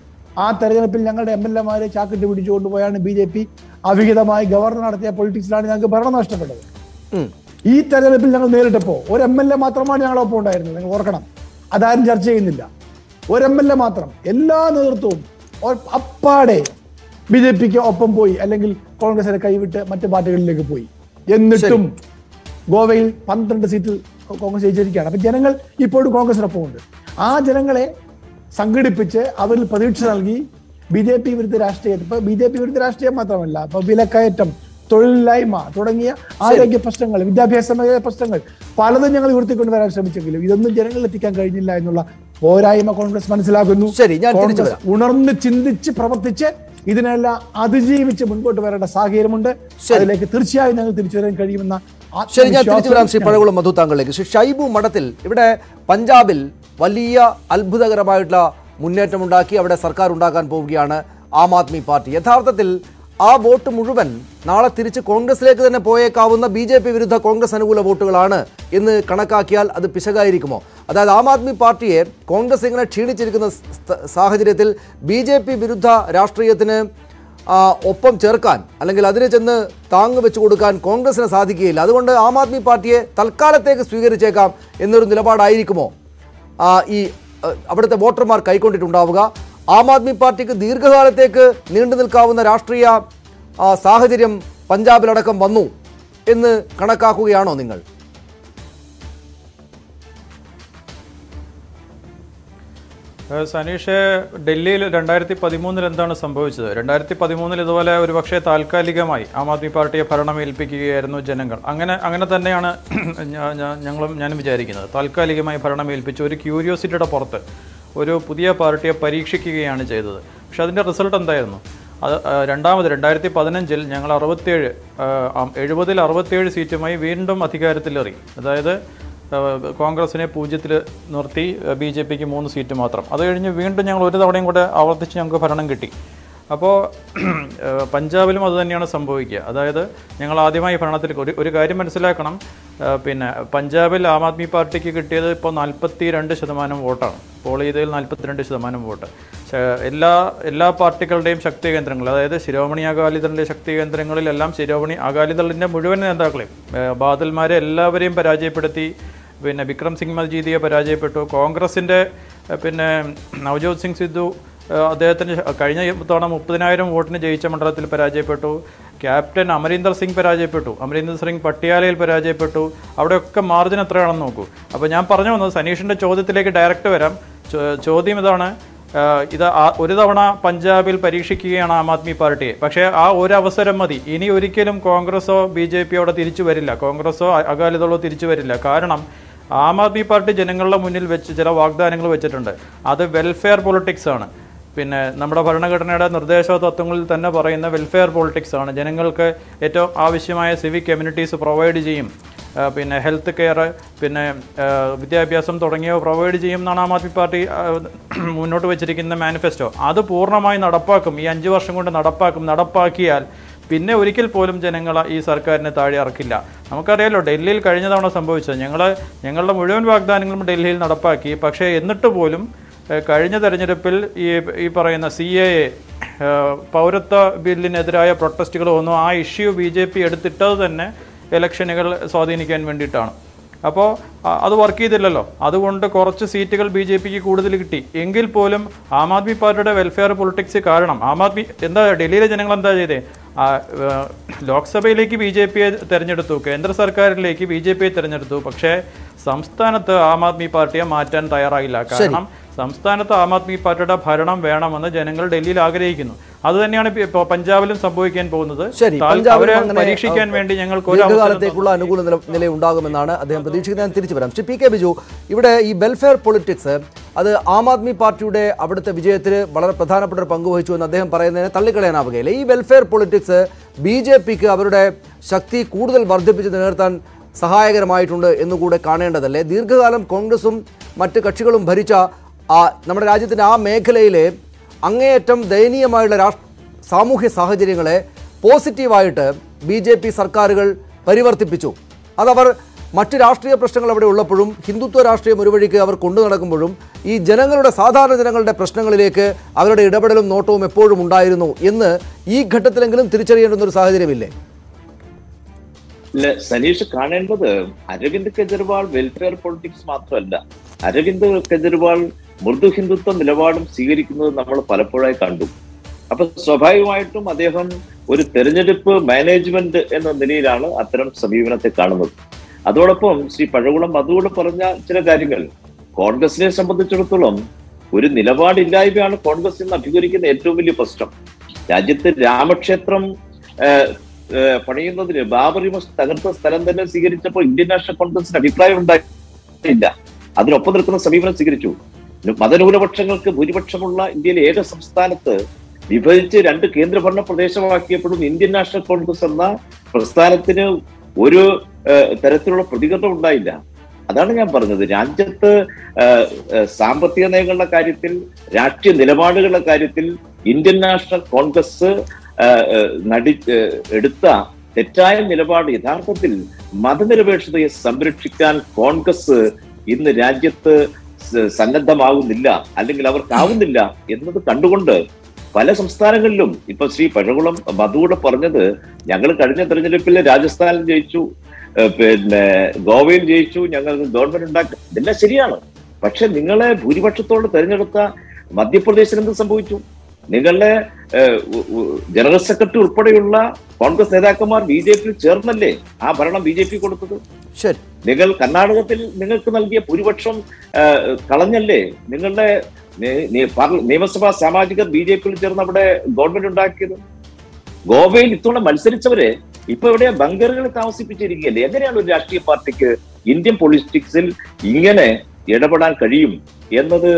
ആ തെരഞ്ഞെടുപ്പിൽ ഞങ്ങളുടെ എം എൽ എമാരെ ചാക്കിട്ട് പിടിച്ചു കൊണ്ടുപോയാണ് ബി ജെ പി അവിഹിതമായി ഗവർണർ നടത്തിയ പൊളിറ്റിക്സിലാണ് ഞങ്ങൾക്ക് ഭരണം നഷ്ടപ്പെട്ടത് ഉം. ഈ തെരഞ്ഞെടുപ്പിൽ ഞങ്ങൾ നേരിട്ടപ്പോൾ ഒരു എം എൽ എ മാത്രമാണ് ഞങ്ങളൊപ്പം ഉണ്ടായിരുന്നത് നിങ്ങൾ ഓർക്കണം അതാരും ചർച്ച ചെയ്യുന്നില്ല ഒരു എം എൽ എ മാത്രം എല്ലാ നേതൃത്വവും ഒ- അപ്പാടെ ബി ജെ പിക്ക് ഒപ്പം പോയി അല്ലെങ്കിൽ കോൺഗ്രസിനെ കൈവിട്ട് മറ്റു പാർട്ടികളിലേക്ക് പോയി എന്നിട്ടും ഗോവയിൽ പന്ത്രണ്ട് സീറ്റിൽ കോ- കോൺഗ്രസ് ജയിച്ചിരിക്കുകയാണ് അപ്പൊ ജനങ്ങൾ ഇപ്പോഴും കോൺഗ്രസിനൊപ്പം ഉണ്ട് ആ ജനങ്ങളെ സംഘടിപ്പിച്ച് അവരിൽ പ്രതീക്ഷ നൽകി ബി ജെ പി വിരുദ്ധ രാഷ്ട്രീയം ഇപ്പൊ ബി ജെ പി വിരുദ്ധ രാഷ്ട്രീയം മാത്രമല്ല ഇപ്പൊ വിലക്കയറ്റം തൊഴിലില്ലായ്മ തുടങ്ങിയ ആരോഗ്യ പ്രശ്നങ്ങൾ വിദ്യാഭ്യാസ മേഖല പ്രശ്നങ്ങൾ പലതും ഞങ്ങൾ ഉയർത്തിക്കൊണ്ട് വരാൻ ശ്രമിച്ചെങ്കിലും ഇതൊന്നും ജനങ്ങളിൽ എത്തിക്കാൻ കഴിഞ്ഞില്ല എന്നുള്ള പോരായ്മ കോൺഗ്രസ് മനസ്സിലാക്കുന്നു ശരി, ഞാൻ തിരിച്ചു കോൺഗ്രസ് ഉണർന്ന് ചിന്തിച്ച് പ്രവർത്തിച്ച് ഇതിനെല്ലാം അതിജീവിച്ച് മുൻപോട്ട് വരേണ്ട സാഹചര്യമുണ്ട് അതിലേക്ക് തീർച്ചയായും ഞങ്ങൾ തിരിച്ചു വരാൻ കഴിയുമെന്ന ശരി ഞാൻ തിരിച്ചു വരാം ശ്രീ ആത്മവിശ്വാസം പഴകുളം മധു താങ്കളിലേക്ക് ശ്രീ ഷൈബു മഠത്തിൽ ഇവിടെ പഞ്ചാബിൽ വലിയ അത്ഭുതകരമായിട്ടുള്ള മുന്നേറ്റമുണ്ടാക്കി അവിടെ സർക്കാർ ഉണ്ടാക്കാൻ പോവുകയാണ് ആം ആദ്മി പാർട്ടി യഥാർത്ഥത്തിൽ ആ വോട്ട് മുഴുവൻ നാളെ തിരിച്ച് കോൺഗ്രസിലേക്ക് തന്നെ പോയേക്കാവുന്ന ബി ജെ പി വിരുദ്ധ കോൺഗ്രസ് അനുകൂല വോട്ടുകളാണ് എന്ന് കണക്കാക്കിയാൽ അത് പിശകായിരിക്കുമോ അതായത് ആം ആദ്മി പാർട്ടിയെ കോൺഗ്രസ് ഇങ്ങനെ ക്ഷീണിച്ചിരിക്കുന്ന സ്- സാഹചര്യത്തിൽ ബി ജെ പി വിരുദ്ധ രാഷ്ട്രീയത്തിന് ആ, ഒപ്പം ചേർക്കാൻ അല്ലെങ്കിൽ അതിനെ ചെന്ന് താങ്ങ് വെച്ചു കൊടുക്കാൻ കോൺഗ്രസിന് സാധിക്കുകയില്ല അതുകൊണ്ട് ആം ആദ്മി പാർട്ടിയെ തൽക്കാലത്തേക്ക് സ്വീകരിച്ചേക്കാം എന്നൊരു നിലപാടായിരിക്കുമോ ആ, ഈ ആ, അവിടുത്തെ വോട്ടർമാർ കൈക്കൊണ്ടിട്ടുണ്ടാവുക ആം ആദ്മി പാർട്ടിക്ക് ദീർഘകാലത്തേക്ക് നീണ്ടു നിൽക്കാവുന്ന രാഷ്ട്രീയ ആ, സാഹചര്യം പഞ്ചാബിലടക്കം വന്നു എന്ന് കണക്കാക്കുകയാണോ നിങ്ങൾ ഏഹ് സനീഷ് ഡൽഹിയിൽ രണ്ടായിരത്തി പതിമൂന്നിൽ എന്താണ് സംഭവിച്ചത് രണ്ടായിരത്തി പതിമൂന്നിൽ ഇതുപോലെ ഒരുപക്ഷെ താൽക്കാലികമായി ആം ആദ്മി പാർട്ടിയെ ഭരണം ഏൽപ്പിക്കുകയായിരുന്നു ജനങ്ങൾ അങ്ങനെ അങ്ങനെ തന്നെയാണ് ഞാ- ഞാ- ഞങ്ങളും ഞാനും വിചാരിക്കുന്നത് താൽക്കാലികമായി ഭരണം ഏൽപ്പിച്ച് ഒരു ക്യൂരിയോസിറ്റിയുടെ പുറത്ത് ഒരു പുതിയ പാർട്ടിയെ പരീക്ഷിക്കുകയാണ് ചെയ്തത് പക്ഷെ അതിൻ്റെ റിസൾട്ട് എന്തായിരുന്നു അത് ആ, രണ്ടാമത് രണ്ടായിരത്തി പതിനഞ്ചിൽ ഞങ്ങൾ അറുപത്തേഴ് എഴുപതിൽ അറുപത്തേഴ് സീറ്റുമായി വീണ്ടും അധികാരത്തിലേറി അതായത് ആ, കോൺഗ്രസിനെ പൂജ്യത്തിൽ നിർത്തി ബി ജെ പിക്ക് മൂന്ന് സീറ്റ് മാത്രം അത് കഴിഞ്ഞ് വീണ്ടും ഞങ്ങൾ ഒരു തവണയും കൂടെ ആവർത്തിച്ച് ഞങ്ങൾക്ക് ഭരണം കിട്ടി അപ്പോൾ പഞ്ചാബിലും അത് തന്നെയാണ് സംഭവിക്കുക അതായത് ഞങ്ങൾ ആദ്യമായി ഭരണത്തിൽ ഒരു ഒരു കാര്യം മനസ്സിലാക്കണം ആ, പിന്നെ പഞ്ചാബിൽ ആം ആദ്മി പാർട്ടിക്ക് കിട്ടിയത് ഇപ്പോൾ നാൽപ്പത്തി രണ്ട് ശതമാനം വോട്ടാണ് പോൾ ചെയ്തതിൽ നാൽപ്പത്തിരണ്ട് ശതമാനം വോട്ട് ശ- എല്ലാ എല്ലാ പാർട്ടികളുടെയും ശക്തി കേന്ദ്രങ്ങൾ അതായത് ശിരോമണി അകാലിദളിൻ്റെ ശക്തി കേന്ദ്രങ്ങളിലെല്ലാം ശിരോമണി അകാലിദളിൻ്റെ മുഴുവൻ നേതാക്കളെയും ആ, ബാദൽമാരെ എല്ലാവരെയും പരാജയപ്പെടുത്തി പിന്നെ വിക്രം സിംഗ് മൽജീദിയെ പരാജയപ്പെട്ടു കോൺഗ്രസിൻ്റെ ആ, പിന്നെ നവജോത് സിംഗ് സിദ്ധു ആ, അദ്ദേഹത്തിന് ശ- കഴിഞ്ഞ തവണ മുപ്പതിനായിരം വോട്ടിന് ജയിച്ച മണ്ഡലത്തിൽ പരാജയപ്പെട്ടു ക്യാപ്റ്റൻ അമരീന്ദർ സിംഗ് പരാജയപ്പെട്ടു അമരീന്ദർ സിംഗ് പട്ടിയാലയിൽ പരാജയപ്പെട്ടു അവിടെയൊക്കെ മാർജിൻ എത്രയാണെന്ന് നോക്കൂ അപ്പോൾ ഞാൻ പറഞ്ഞു വന്നത് സനീഷിൻ്റെ ചോദ്യത്തിലേക്ക് ഡയറക്റ്റ് വരാം ചോ- ചോദ്യം ഇതാണ് ആ, ഇത് ആ- ഒരു തവണ പഞ്ചാബിൽ പരീക്ഷിക്കുകയാണ് ആം ആദ്മി പാർട്ടിയെ പക്ഷേ ആ ഒരു അവസരം മതി ഇനി ഒരിക്കലും കോൺഗ്രസോ ബി ജെ പിയോ അവിടെ തിരിച്ചു വരില്ല കോൺഗ്രസോ അ- അകാലിദളോ തിരിച്ചു വരില്ല കാരണം ആം ആദ്മി പാർട്ടി ജനങ്ങളുടെ മുന്നിൽ വെച്ച് ചില വാഗ്ദാനങ്ങൾ വെച്ചിട്ടുണ്ട് അത് വെൽഫെയർ പൊളിറ്റിക്സ് ആണ് പിന്നെ നമ്മുടെ ഭരണഘടനയുടെ നിർദ്ദേശ തത്വങ്ങളിൽ തന്നെ പറയുന്ന വെൽഫെയർ പൊളിറ്റിക്സ് ആണ് ജനങ്ങൾക്ക് ഏറ്റവും ആവശ്യമായ സിവിക് കമ്മ്യൂണിറ്റീസ് പ്രൊവൈഡ് ചെയ്യും ആ, പിന്നെ ഹെൽത്ത് കെയർ പിന്നെ ആ, വിദ്യാഭ്യാസം തുടങ്ങിയവ പ്രൊവൈഡ് ചെയ്യും എന്നാണ് ആം ആദ്മി പാർട്ടി ആ, മുന്നോട്ട് വെച്ചിരിക്കുന്ന മാനിഫെസ്റ്റോ അത് പൂർണ്ണമായി നടപ്പാക്കും ഈ അഞ്ച് വർഷം കൊണ്ട് നടപ്പാക്കും നടപ്പാക്കിയാൽ പിന്നെ ഒരിക്കൽ പോലും ജനങ്ങൾ ഈ സർക്കാരിനെ താഴെ ഇറക്കില്ല നമുക്കറിയാലോ ഡൽഹിയിൽ കഴിഞ്ഞ തവണ സംഭവിച്ചത് ഞങ്ങൾ ഞങ്ങളുടെ മുഴുവൻ വാഗ്ദാനങ്ങളും ഡൽഹിയിൽ നടപ്പാക്കി പക്ഷേ എന്നിട്ട് പോലും ഏഹ്, കഴിഞ്ഞ തെരഞ്ഞെടുപ്പിൽ ഈ ഈ പറയുന്ന സി എ എ പൗരത്വ ബില്ലിനെതിരായ പ്രൊട്ടസ്റ്റുകൾ വന്നു ആ ഇഷ്യൂ ബി ജെ പി എടുത്തിട്ടത് തന്നെ ഇലക്ഷനുകൾ സ്വാധീനിക്കാൻ വേണ്ടിയിട്ടാണ് അപ്പോൾ അത് വർക്ക് ചെയ്തില്ലല്ലോ അതുകൊണ്ട് കുറച്ച് സീറ്റുകൾ ബി ജെ പിക്ക് കൂടുതൽ കിട്ടി എങ്കിൽ പോലും ആം ആദ്മി പാർട്ടിയുടെ വെൽഫെയർ പൊളിറ്റിക്സ് കാരണം ആം ആദ്മി എന്താ ഡൽഹിയിലെ ജനങ്ങൾ എന്താ ചെയ്തേ ആ, ഏഹ്, ലോക്സഭയിലേക്ക് ബി ജെ പിയെ തിരഞ്ഞെടുത്തു കേന്ദ്ര സർക്കാരിലേക്ക് ബി ജെ പിയെ തിരഞ്ഞെടുത്തു പക്ഷേ സംസ്ഥാനത്ത് ആം ആദ്മി പാർട്ടിയെ മാറ്റാൻ തയ്യാറായില്ല കാരണം സംസ്ഥാനത്ത് ആം ആദ്മി പാർട്ടിയുടെ ഭരണം വേണമെന്ന് ജനങ്ങൾ ഡൽഹിയിൽ ആഗ്രഹിക്കുന്നു അത് തന്നെയാണ് ഇപ്പോൾ പഞ്ചാബിലും സംഭവിക്കാൻ പോകുന്നത് ശരി താൽ- പഞ്ചാബിലും അവരെ അങ്ങനെ, പരീക്ഷിക്കാൻ ആ, വേണ്ടി ഞങ്ങൾക്ക് ഒരു അവസരം ദീർഘകാലത്തേക്കുള്ള അനുകൂല നില നില ഉണ്ടാകുമെന്നാണ് അദ്ദേഹം പ്രതീക്ഷിക്കുന്നത് ഞാൻ തിരിച്ചു വരാം ശ്രീ പി കെ ബിജു ഇവിടെ ഈ വെൽഫെയർ പൊളിറ്റിക്സ് അത് ആം ആദ്മി പാർട്ടിയുടെ അവിടുത്തെ വിജയത്തിന് വളരെ പ്രധാനപ്പെട്ട ഒരു പങ്ക് വഹിച്ചു എന്ന് അദ്ദേഹം പറയുന്നതിനെ തള്ളിക്കളയാനാവുകയില്ല ഈ വെൽഫെയർ പൊളിറ്റിക്സ് ബി ജെ പിക്ക് അവരുടെ ശക്തി കൂടുതൽ വർദ്ധിപ്പിച്ച് നിലനിർത്താൻ സഹായകരമായിട്ടുണ്ട് എന്നുകൂടെ കാണേണ്ടതല്ലേ ദീർഘകാലം കോൺഗ്രസും മറ്റ് കക്ഷികളും ഭരിച്ച ആ നമ്മുടെ രാജ്യത്തിൻ്റെ ആ മേഖലയിലെ അങ്ങേയറ്റം ദയനീയമായുള്ള രാഷ്ട്ര സാമൂഹ്യ സാഹചര്യങ്ങളെ പോസിറ്റീവായിട്ട് ബി ജെ പി സർക്കാരുകൾ പരിവർത്തിപ്പിച്ചു അതവർ മറ്റ് രാഷ്ട്രീയ പ്രശ്നങ്ങൾ അവിടെ ഉള്ളപ്പോഴും ഹിന്ദുത്വ രാഷ്ട്രീയം ഒരു വഴിക്ക് അവർ കൊണ്ടു നടക്കുമ്പോഴും ഈ ജനങ്ങളുടെ സാധാരണ ജനങ്ങളുടെ പ്രശ്നങ്ങളിലേക്ക് അവരുടെ ഇടപെടലും നോട്ടവും എപ്പോഴും ഉണ്ടായിരുന്നു എന്ന് ഈ ഘട്ടത്തിലെങ്കിലും തിരിച്ചറിയേണ്ടുന്ന ഒരു സാഹചര്യമില്ലേ ഇല്ല സനീഷ് കാണേണ്ടത് അരവിന്ദ് കെജ്രിവാൾ വെൽഫെയർ പൊളിറ്റിക്സ് മാത്രമല്ല അരവിന്ദ് കെജ്രിവാൾ മൃദു ഹിന്ദുത്വ നിലപാടും സ്വീകരിക്കുന്നത് നമ്മൾ പലപ്പോഴായി കണ്ടു അപ്പൊ സ്വാഭാവികമായിട്ടും അദ്ദേഹം ഒരു തെരഞ്ഞെടുപ്പ് മാനേജ്മെന്റ് എന്ന നിലയിലാണ് അത്തരം സമീപനത്തെ കാണുന്നത് അതോടൊപ്പം ശ്രീ പഴകുളം അതുകൂടെ പറഞ്ഞ ചില കാര്യങ്ങൾ കോൺഗ്രസിനെ സംബന്ധിച്ചിടത്തോളം ഒരു നിലപാടില്ലായ്മയാണ് കോൺഗ്രസ് ഇന്ന് അഭിമുഖീകരിക്കുന്ന ഏറ്റവും വലിയ പ്രശ്നം രാജ്യത്ത് രാമക്ഷേത്രം ഏഹ്, ഏഹ്, പണിയുന്നതിന് ബാബറി മസ്ജിദ് തകർത്ത സ്ഥലം തന്നെ സ്വീകരിച്ചപ്പോൾ ഇന്ത്യൻ നാഷണൽ കോൺഗ്രസിന് അഭിപ്രായം ഉണ്ടായില്ല അതിനൊപ്പം നിൽക്കുന്ന സമീപനം സ്വീകരിച്ചു മതന്യൂനപക്ഷങ്ങൾക്ക് ഭൂരിപക്ഷമുള്ള ഇന്ത്യയിലെ ഏക സംസ്ഥാനത്ത് വിഭജിച്ച് രണ്ട് കേന്ദ്രഭരണ പ്രദേശമാക്കിയപ്പോഴും ഇന്ത്യൻ നാഷണൽ കോൺഗ്രസ് എന്ന പ്രസ്ഥാനത്തിന് ഒരു ഏഹ്, തരത്തിലുള്ള പ്രതികരണം ഉണ്ടായില്ല അതാണ് ഞാൻ പറഞ്ഞത് രാജ്യത്ത് ഏഹ്, ഏഹ്, സാമ്പത്തിക നയങ്ങളുടെ കാര്യത്തിൽ രാഷ്ട്രീയ നിലപാടുകളുടെ കാര്യത്തിൽ ഇന്ത്യൻ നാഷണൽ കോൺഗ്രസ് ഏഹ്, ഏഹ്, നടി ഏഹ്, എടുത്ത തെറ്റായ നിലപാട് യഥാർത്ഥത്തിൽ മതനിരപേക്ഷതയെ സംരക്ഷിക്കാൻ കോൺഗ്രസ് ഇന്ന് രാജ്യത്ത് സ- സന്നദ്ധമാകുന്നില്ല അല്ലെങ്കിൽ അവർക്കാവുന്നില്ല എന്നത് കണ്ടുകൊണ്ട് പല സംസ്ഥാനങ്ങളിലും ഇപ്പൊ ശ്രീ പഴകുളം മധുകൂടെ പറഞ്ഞത് ഞങ്ങൾ കഴിഞ്ഞ തെരഞ്ഞെടുപ്പിൽ രാജസ്ഥാനിൽ ജയിച്ചു ഏഹ് പിന്നെ ഗോവയിൽ ജയിച്ചു ഞങ്ങൾ ഗവൺമെന്റ് ഉണ്ടാക്കി ഇതെല്ലാം ശരിയാണ് പക്ഷെ നിങ്ങളെ ഭൂരിപക്ഷത്തോട് തെരഞ്ഞെടുത്ത മധ്യപ്രദേശിൽ എന്ത് സംഭവിച്ചു നിങ്ങളുടെ ഏഹ്, ഉ- ഉ- ജനറൽ സെക്രട്ടറി ഉൾപ്പെടെയുള്ള കോൺഗ്രസ് നേതാക്കന്മാർ ബി ജെ പിയിൽ ചേർന്നല്ലേ ആ ഭരണം ബി ജെ പി കൊടുത്തത് ശരി നിങ്ങൾ കർണാടകത്തിൽ നിങ്ങൾക്ക് നൽകിയ ഭൂരിപക്ഷം ഏഹ്, കളഞ്ഞല്ലേ നിങ്ങളുടെ നി- നി- പാർല- നിയമസഭാ സാമാജികർ ബി ജെ പിയിൽ ചേർന്ന് അവിടെ ഗവൺമെന്റ് ഉണ്ടാക്കിയത് ഗോവയിൽ ഇത്തവണ മത്സരിച്ചവരെ ഇപ്പൊ ഇവിടെ ബങ്കറുകളിൽ താമസിപ്പിച്ചിരിക്കുകയല്ലേ എങ്ങനെയാണ് ഒരു രാഷ്ട്രീയ പാർട്ടിക്ക് ഇന്ത്യൻ പൊളിറ്റിക്സിൽ ഇങ്ങനെ ഇടപെടാൻ കഴിയും എന്നത്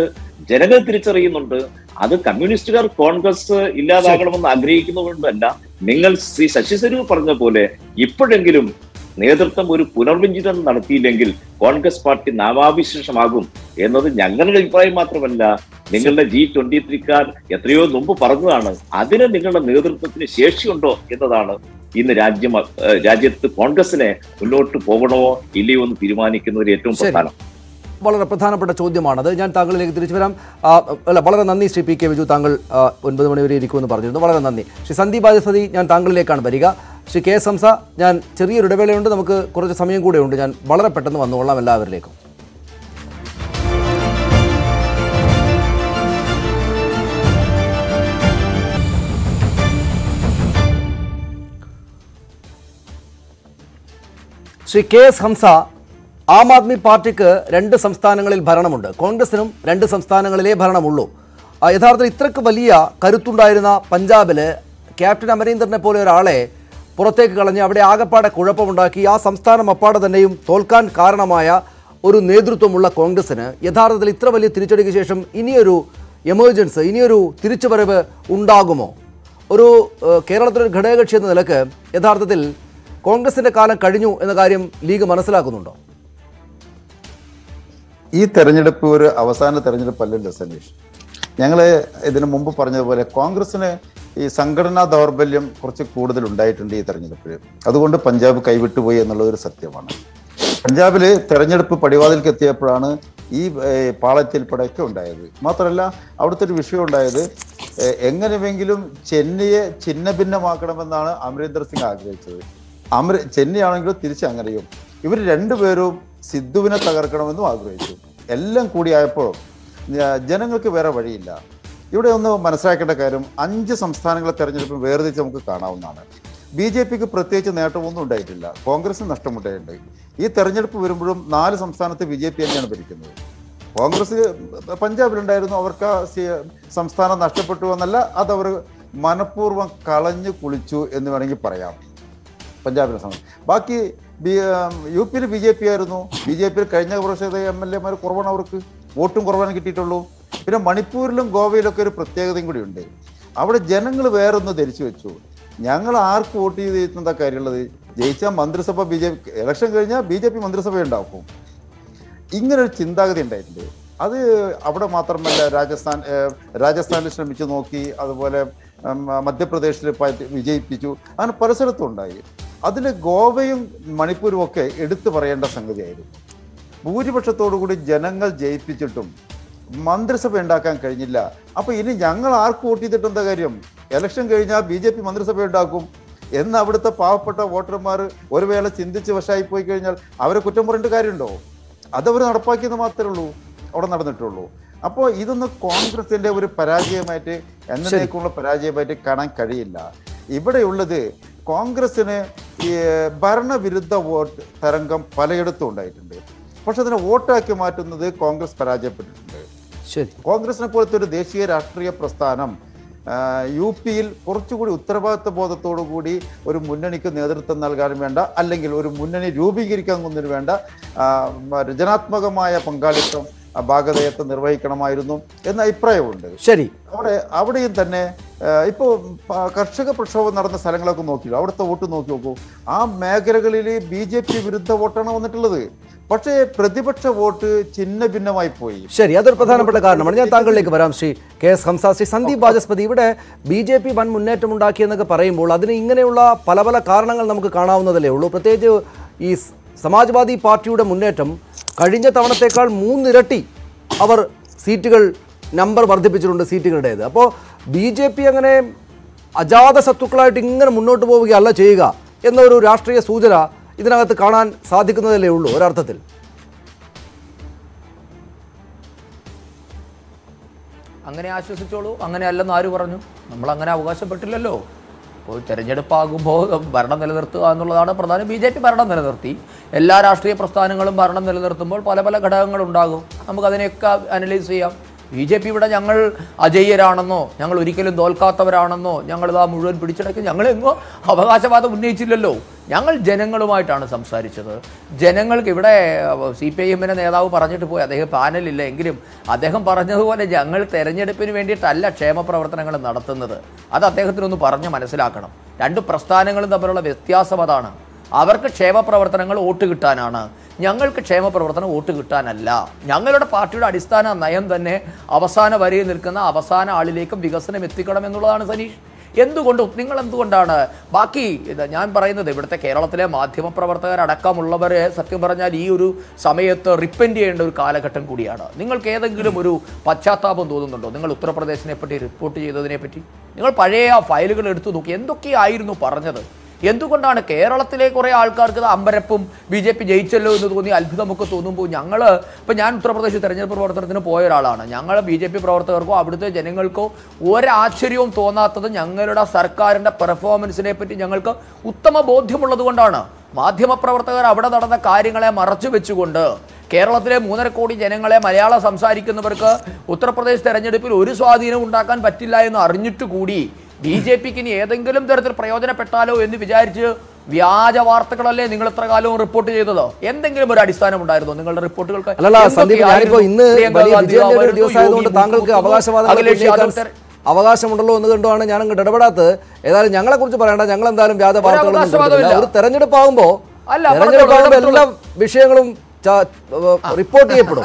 ജനങ്ങൾ തിരിച്ചറിയുന്നുണ്ട് അത് കമ്മ്യൂണിസ്റ്റുകാർ കോൺഗ്രസ് ഇല്ലാതാകണമെന്ന് ആഗ്രഹിക്കുന്നതുകൊണ്ടല്ല നിങ്ങൾ ശ്രീ ശശി തരൂർ പറഞ്ഞ പോലെ ഇപ്പോഴെങ്കിലും നേതൃത്വം ഒരു പുനർവിചിന്തനം നടത്തിയില്ലെങ്കിൽ കോൺഗ്രസ് പാർട്ടി നാമാവിശേഷമാകും എന്നത് ഞങ്ങളുടെ അഭിപ്രായം മാത്രമല്ല നിങ്ങളുടെ ജി ട്വന്റി ത്രീക്കാർ എത്രയോ മുമ്പ് പറഞ്ഞതാണ് അതിന് നിങ്ങളുടെ നേതൃത്വത്തിന് ശേഷിയുണ്ടോ എന്നതാണ് ഇന്ന് രാജ്യം ഏഹ്, രാജ്യത്ത് കോൺഗ്രസിനെ മുന്നോട്ട് പോകണമോ ഇല്ലയോ എന്ന് തീരുമാനിക്കുന്നതിൽ ഏറ്റവും ശരി. പ്രധാനം വളരെ പ്രധാനപ്പെട്ട ചോദ്യമാണത് ഞാൻ താങ്കളിലേക്ക് തിരിച്ചു വരാം ആ, അല്ല വളരെ നന്ദി ശ്രീ പി കെ വിജു താങ്കൾ ആ, ഒൻപത് മണി വരെ ഇരിക്കുമെന്ന് പറഞ്ഞിരുന്നു വളരെ നന്ദി ശ്രീ സന്ദീപ് ബാജപതി ഞാൻ താങ്കളിലേക്കാണ് വരിക ശ്രീ കെ എസ് ഹംസ ഞാൻ ചെറിയൊരു ഇടവേളയുണ്ട് നമുക്ക് കുറച്ച് സമയം കൂടെ ഉണ്ട് ഞാൻ വളരെ പെട്ടെന്ന് വന്നുകൊള്ളാം എല്ലാവരിലേക്കും ശ്രീ കെ എസ് ഹംസ ആം ആദ്മി പാർട്ടിക്ക് രണ്ട് സംസ്ഥാനങ്ങളിൽ ഭരണമുണ്ട് കോൺഗ്രസിനും രണ്ട് സംസ്ഥാനങ്ങളിലേ ഭരണമുള്ളൂ ആ, യഥാർത്ഥത്തിൽ ഇത്രക്ക് വലിയ കരുത്തുണ്ടായിരുന്ന പഞ്ചാബിൽ ക്യാപ്റ്റൻ അമരീന്ദറിനെ പോലെ ഒരാളെ പുറത്തേക്ക് കളഞ്ഞ് അവിടെ ആകപ്പാടെ കുഴപ്പമുണ്ടാക്കി ആ സംസ്ഥാനം അപ്പാടെ തന്നെയും തോൽക്കാൻ കാരണമായ ഒരു നേതൃത്വമുള്ള കോൺഗ്രസിന് യഥാർത്ഥത്തിൽ ഇത്ര വലിയ തിരിച്ചടിക്ക് ശേഷം ഇനിയൊരു എമർജൻസ് ഇനിയൊരു തിരിച്ചുവരവ് ഉണ്ടാകുമോ ഒരു ഏഹ്, കേരളത്തിലൊരു ഘടകകക്ഷി എന്ന നിലക്ക് യഥാർത്ഥത്തിൽ കോൺഗ്രസിന്റെ കാലം കഴിഞ്ഞു എന്ന കാര്യം ലീഗ് മനസ്സിലാക്കുന്നുണ്ടോ ഈ തെരഞ്ഞെടുപ്പ് ഒരു അവസാന തെരഞ്ഞെടുപ്പല്ലല്ലോ സനീഷ് ഞങ്ങൾ ഇതിനു മുമ്പ് പറഞ്ഞതുപോലെ കോൺഗ്രസിന് ഈ സംഘടനാ ദൗർബല്യം കുറച്ച് കൂടുതൽ ഉണ്ടായിട്ടുണ്ട് ഈ തെരഞ്ഞെടുപ്പിൽ അതുകൊണ്ട് പഞ്ചാബ് കൈവിട്ടുപോയി എന്നുള്ളത് ഒരു സത്യമാണ് പഞ്ചാബിൽ തെരഞ്ഞെടുപ്പ് പടിവാതിൽക്ക് എത്തിയപ്പോഴാണ് ഈ ഏഹ്, പാളയത്തിൽപ്പെടൊക്കെ ഉണ്ടായത് മാത്രമല്ല അവിടുത്തെ ഒരു വിഷയം ഉണ്ടായത് ഏഹ്, എങ്ങനെയെങ്കിലും ചെന്നൈയെ ഛിന്ന ഭിന്നമാക്കണമെന്നാണ് അമരീന്ദർ സിംഗ് ആഗ്രഹിച്ചത് അമര ചെന്നൈ ആണെങ്കിലും തിരിച്ച് അങ്ങനെയും ഇവർ രണ്ടുപേരും സിദ്ധുവിനെ തകർക്കണമെന്നും ആഗ്രഹിച്ചു എല്ലാം കൂടിയായപ്പോൾ ഞാ- ജനങ്ങൾക്ക് വേറെ വഴിയില്ല ഇവിടെ ഒന്ന് മനസ്സിലാക്കേണ്ട കാര്യം അഞ്ച് സംസ്ഥാനങ്ങളെ തെരഞ്ഞെടുപ്പ് വേർതിരിച്ച് നമുക്ക് കാണാവുന്നതാണ് ബി ജെ പിക്ക് പ്രത്യേകിച്ച് നേട്ടമൊന്നും ഉണ്ടായിട്ടില്ല കോൺഗ്രസിന് നഷ്ടമുണ്ടായിട്ടുണ്ട് ഈ തെരഞ്ഞെടുപ്പ് വരുമ്പോഴും നാല് സംസ്ഥാനത്ത് ബി ജെ പി തന്നെയാണ് ഭരിക്കുന്നത് കോൺഗ്രസ് പഞ്ചാബിലുണ്ടായിരുന്നു അവർക്ക് ആ സി- സംസ്ഥാനം നഷ്ടപ്പെട്ടു എന്നല്ല അതവർ മനഃപൂർവ്വം കളഞ്ഞു കുളിച്ചു എന്ന് വേണമെങ്കിൽ പറയാം പഞ്ചാബിനെ സംബന്ധിച്ച് ബാക്കി ബി യു പിയിൽ ബി ജെ പി ആയിരുന്നു ബി ജെ പിയിൽ കഴിഞ്ഞ വർഷത്തെ എം എൽ എമാർ കുറവാണ് അവർക്ക് വോട്ടും കുറവാണ് കിട്ടിയിട്ടുള്ളൂ പിന്നെ മണിപ്പൂരിലും ഗോവയിലൊക്കെ ഒരു പ്രത്യേകതയും കൂടി ഉണ്ട് അവിടെ ജനങ്ങൾ വേറൊന്ന് ധരിച്ചു വെച്ചു ഞങ്ങൾ ആർക്ക് വോട്ട് ചെയ്ത് എന്താ കാര്യമുള്ളത് ജയിച്ചാൽ മന്ത്രിസഭ ബി ജെ പി ഇലക്ഷൻ കഴിഞ്ഞാൽ ബി ജെ പി മന്ത്രിസഭ ഉണ്ടാക്കും ഇങ്ങനെ ഒരു ചിന്താഗതി ഉണ്ടായിട്ടുണ്ട് അത് അവിടെ മാത്രമല്ല രാജസ്ഥാൻ ഏഹ്, രാജസ്ഥാനിൽ ശ്രമിച്ചു നോക്കി അതുപോലെ ഉം, മധ്യപ്രദേശിൽ പറ്റി വിജയിപ്പിച്ചു അങ്ങനെ പല സ്ഥലത്തും ഉണ്ടായി അതിൽ ഗോവയും മണിപ്പൂരും ഒക്കെ എടുത്തു പറയേണ്ട സംഗതിയായിരുന്നു ഭൂരിപക്ഷത്തോടു കൂടി ജനങ്ങൾ ജയിപ്പിച്ചിട്ടും മന്ത്രിസഭ ഉണ്ടാക്കാൻ കഴിഞ്ഞില്ല അപ്പൊ ഇനി ഞങ്ങൾ ആർക്ക് വോട്ട് ചെയ്തിട്ട് എന്താ കാര്യം ഇലക്ഷൻ കഴിഞ്ഞാൽ ബി ജെ പി മന്ത്രിസഭ ഉണ്ടാക്കും എന്ന് അവിടുത്തെ പാവപ്പെട്ട വോട്ടർമാർ ഒരു വേള ചിന്തിച്ച് വശമായി പോയി കഴിഞ്ഞാൽ അവരെ കുറ്റം പറഞ്ഞിട്ട് കാര്യമുണ്ടോ അതവർ നടപ്പാക്കിയെന്ന് മാത്രമേ ഉള്ളൂ അവിടെ നടന്നിട്ടുള്ളൂ അപ്പോൾ ഇതൊന്നും കോൺഗ്രസിന്റെ ഒരു പരാജയമായിട്ട് എന്നേക്കുള്ള പരാജയമായിട്ട് കാണാൻ കഴിയില്ല ഇവിടെയുള്ളത് കോൺഗ്രസിന് ഈ ഭരണവിരുദ്ധ വോട്ട് തരംഗം പലയിടത്തും ഉണ്ടായിട്ടുണ്ട് പക്ഷെ അതിനെ വോട്ടാക്കി മാറ്റുന്നത് കോൺഗ്രസ് പരാജയപ്പെട്ടിട്ടുണ്ട് ശരി കോൺഗ്രസിനെ പോലത്തെ ഒരു ദേശീയ രാഷ്ട്രീയ പ്രസ്ഥാനം ആ, യു പിയിൽ കുറച്ചുകൂടി ഉത്തരവാദിത്വ ബോധത്തോടു കൂടി ഒരു മുന്നണിക്ക് നേതൃത്വം നൽകാൻ വേണ്ട അല്ലെങ്കിൽ ഒരു മുന്നണി രൂപീകരിക്കാൻ ഒന്നിനു വേണ്ട ആ, മ- രചനാത്മകമായ പങ്കാളിത്തം ആ, ഭാഗധേയത്വം നിർവഹിക്കണമായിരുന്നു എന്ന അഭിപ്രായമുണ്ട് ശരി അവിടെ അവിടെയും തന്നെ ഇപ്പോൾ കർഷക പ്രക്ഷോഭം നടന്ന സ്ഥലങ്ങളൊക്കെ നോക്കിയോ അവിടുത്തെ വോട്ട് നോക്കി നോക്കൂ ആ മേഖലകളിൽ ബി ജെ പി വിരുദ്ധ വോട്ടാണ് വന്നിട്ടുള്ളത് പക്ഷേ പ്രതിപക്ഷ വോട്ട് ചിഹ്ന ഭിന്നമായി പോയി ശരി അതൊരു പ്രധാനപ്പെട്ട കാരണമാണ് ഞാൻ താങ്കളിലേക്ക് വരാം ശ്രീ കെ എസ് ഹംസ ശ്രീ സന്ദീപ് വാചസ്പതി ഇവിടെ ബി ജെ പി വൻ മുന്നേറ്റം ഉണ്ടാക്കിയെന്നൊക്കെ പറയുമ്പോൾ അതിന് ഇങ്ങനെയുള്ള പല പല കാരണങ്ങൾ നമുക്ക് കാണാവുന്നതല്ലേ ഉള്ളൂ പ്രത്യേകിച്ച് ഈ സ് സമാജ്വാദി പാർട്ടിയുടെ മുന്നേറ്റം കഴിഞ്ഞ തവണത്തേക്കാൾ മൂന്നിരട്ടി അവർ സീറ്റുകൾ നമ്പർ വർദ്ധിപ്പിച്ചിട്ടുണ്ട് സീറ്റുകളുടേത് അപ്പോൾ ബി ജെ പി അങ്ങനെ അജാത ശത്രുക്കളായിട്ട് ഇങ്ങനെ മുന്നോട്ട് പോവുകയല്ല ചെയ്യുക എന്നൊരു രാഷ്ട്രീയ സൂചന ഇതിനകത്ത് കാണാൻ സാധിക്കുന്നതല്ലേ ഉള്ളൂ ഒരർത്ഥത്തിൽ അങ്ങനെ ആശ്വസിച്ചോളൂ അങ്ങനെ അല്ലെന്ന് ആര് പറഞ്ഞു നമ്മൾ അങ്ങനെ അവകാശപ്പെട്ടില്ലല്ലോ ഇപ്പോൾ തെരഞ്ഞെടുപ്പാകുമ്പോൾ ഭരണം നിലനിർത്തുക എന്നുള്ളതാണ് പ്രധാനം ബി ജെ പി ഭരണം നിലനിർത്തി എല്ലാ രാഷ്ട്രീയ പ്രസ്ഥാനങ്ങളും ഭരണം നിലനിർത്തുമ്പോൾ പല പല ഘടകങ്ങളുണ്ടാകും നമുക്കതിനെയൊക്കെ അനലൈസ് ചെയ്യാം ബി ജെ പി ഇവിടെ ഞങ്ങൾ അജയ്യരാണെന്നോ ഞങ്ങൾ ഒരിക്കലും തോൽക്കാത്തവരാണെന്നോ ഞങ്ങളിതാ മുഴുവൻ പിടിച്ചടക്കി ഞങ്ങളെങ്ങോ അവകാശവാദം ഉന്നയിച്ചില്ലല്ലോ ഞങ്ങൾ ജനങ്ങളുമായിട്ടാണ് സംസാരിച്ചത് ജനങ്ങൾക്ക് ഇവിടെ സി പി ഐ എമ്മിൻ്റെ നേതാവ് പറഞ്ഞിട്ട് പോയി അദ്ദേഹം പാനലില്ല എങ്കിലും അദ്ദേഹം പറഞ്ഞതുപോലെ ഞങ്ങൾ തെരഞ്ഞെടുപ്പിന് വേണ്ടിയിട്ടല്ല ക്ഷേമ പ്രവർത്തനങ്ങൾ നടത്തുന്നത് അത് അദ്ദേഹത്തിനൊന്ന് പറഞ്ഞ് മനസ്സിലാക്കണം രണ്ട് പ്രസ്ഥാനങ്ങളും തമ്മിലുള്ള വ്യത്യാസം അതാണ് അവർക്ക് ക്ഷേമ പ്രവർത്തനങ്ങൾ വോട്ട് കിട്ടാനാണ് ഞങ്ങൾക്ക് ക്ഷേമ പ്രവർത്തനം വോട്ട് കിട്ടാനല്ല ഞങ്ങളുടെ പാർട്ടിയുടെ അടിസ്ഥാന നയം തന്നെ അവസാന വരിയിൽ നിൽക്കുന്ന അവസാന ആളിലേക്കും വികസനം എത്തിക്കണം എന്നുള്ളതാണ് സനീഷ് എന്തുകൊണ്ട് നിങ്ങൾ എന്തുകൊണ്ടാണ് ബാക്കി ഇത് ഞാൻ പറയുന്നത് ഇവിടുത്തെ കേരളത്തിലെ മാധ്യമപ്രവർത്തകരടക്കമുള്ളവരെ സത്യം പറഞ്ഞാൽ ഈ ഒരു സമയത്ത് റിപ്പൻഡ് ചെയ്യേണ്ട ഒരു കാലഘട്ടം കൂടിയാണ് നിങ്ങൾക്ക് ഏതെങ്കിലും ഒരു പശ്ചാത്താപം തോന്നുന്നുണ്ടോ നിങ്ങൾ ഉത്തർപ്രദേശിനെ പറ്റി റിപ്പോർട്ട് ചെയ്തതിനെ പറ്റി നിങ്ങൾ പഴയ ആ ഫയലുകൾ എടുത്തു നോക്കി എന്തൊക്കെയായിരുന്നു പറഞ്ഞത് എന്തുകൊണ്ടാണ് കേരളത്തിലെ കുറേ ആൾക്കാർക്ക് ഇത് അമ്പരപ്പും ബി ജെ പി ജയിച്ചല്ലോ എന്ന് തോന്നി അത്ഭുതമൊക്കെ തോന്നുമ്പോൾ ഞങ്ങൾ ഇപ്പം ഞാൻ ഉത്തർപ്രദേശ് തെരഞ്ഞെടുപ്പ് പ്രവർത്തനത്തിന് പോയ ഒരാളാണ് ഞങ്ങൾ ബി ജെ പി പ്രവർത്തകർക്കോ അവിടുത്തെ ജനങ്ങൾക്കോ ഒരാശ്ചര്യവും തോന്നാത്തത് ഞങ്ങളുടെ സർക്കാരിൻ്റെ പെർഫോമൻസിനെ പറ്റി ഞങ്ങൾക്ക് ഉത്തമ ബോധ്യമുള്ളത് കൊണ്ടാണ് മാധ്യമപ്രവർത്തകർ അവിടെ നടന്ന കാര്യങ്ങളെ മറച്ചു വെച്ചുകൊണ്ട് കേരളത്തിലെ മൂന്നര കോടി ജനങ്ങളെ മലയാളം സംസാരിക്കുന്നവർക്ക് ഉത്തർപ്രദേശ് തെരഞ്ഞെടുപ്പിൽ ഒരു സ്വാധീനം ഉണ്ടാക്കാൻ പറ്റില്ല എന്ന് അറിഞ്ഞിട്ട് കൂടി ബി ജെ പിക്ക് ഇനി ഏതെങ്കിലും തരത്തിൽ പ്രയോജനപ്പെട്ടാലോ എന്ന് വിചാരിച്ച് വ്യാജ വാർത്തകളല്ലേ നിങ്ങൾ ഇത്ര കാലവും റിപ്പോർട്ട് ചെയ്തത് എന്തെങ്കിലും ഒരു അടിസ്ഥാനം ഉണ്ടായിരുന്നോ നിങ്ങളുടെ റിപ്പോർട്ടുകൾക്ക് അല്ലല്ല സന്ദീപ് ഞാനിപ്പോ ഇന്ന് പ്രിയങ്ക വലിയ ഗാന്ധി വിജയന്റെ ഒരു വരുന്നു, ദിവസമായതുകൊണ്ട് യോഗി താങ്കൾക്ക് മുർമു അവകാശവാദങ്ങൾ അഖിലേഷ് യാദവ് ഉന്നയിക്കാൻ തെര- അവകാശമുണ്ടല്ലോ എന്ന് കണ്ടുമാണ് ഞാൻ അങ്ങോട്ട് ഇടപെടാത്തത് ഏതായാലും ഞങ്ങളെ കുറിച്ച് പറയണ്ട ഞങ്ങൾ എന്തായാലും വ്യാജ വാർത്തകളൊന്നും അവകാശവാദവും കൊടുത്തില്ല. ഇല്ല. ഒരു തെരഞ്ഞെടുപ്പ് ആകുമ്പോ അല്ല, തെരഞ്ഞെടുപ്പ് പറഞ്ഞോളൂ, ആകുമ്പോൾ എല്ലാ വിഷയങ്ങളും ച- റിപ്പോർട്ട് ചെയ്യപ്പെടും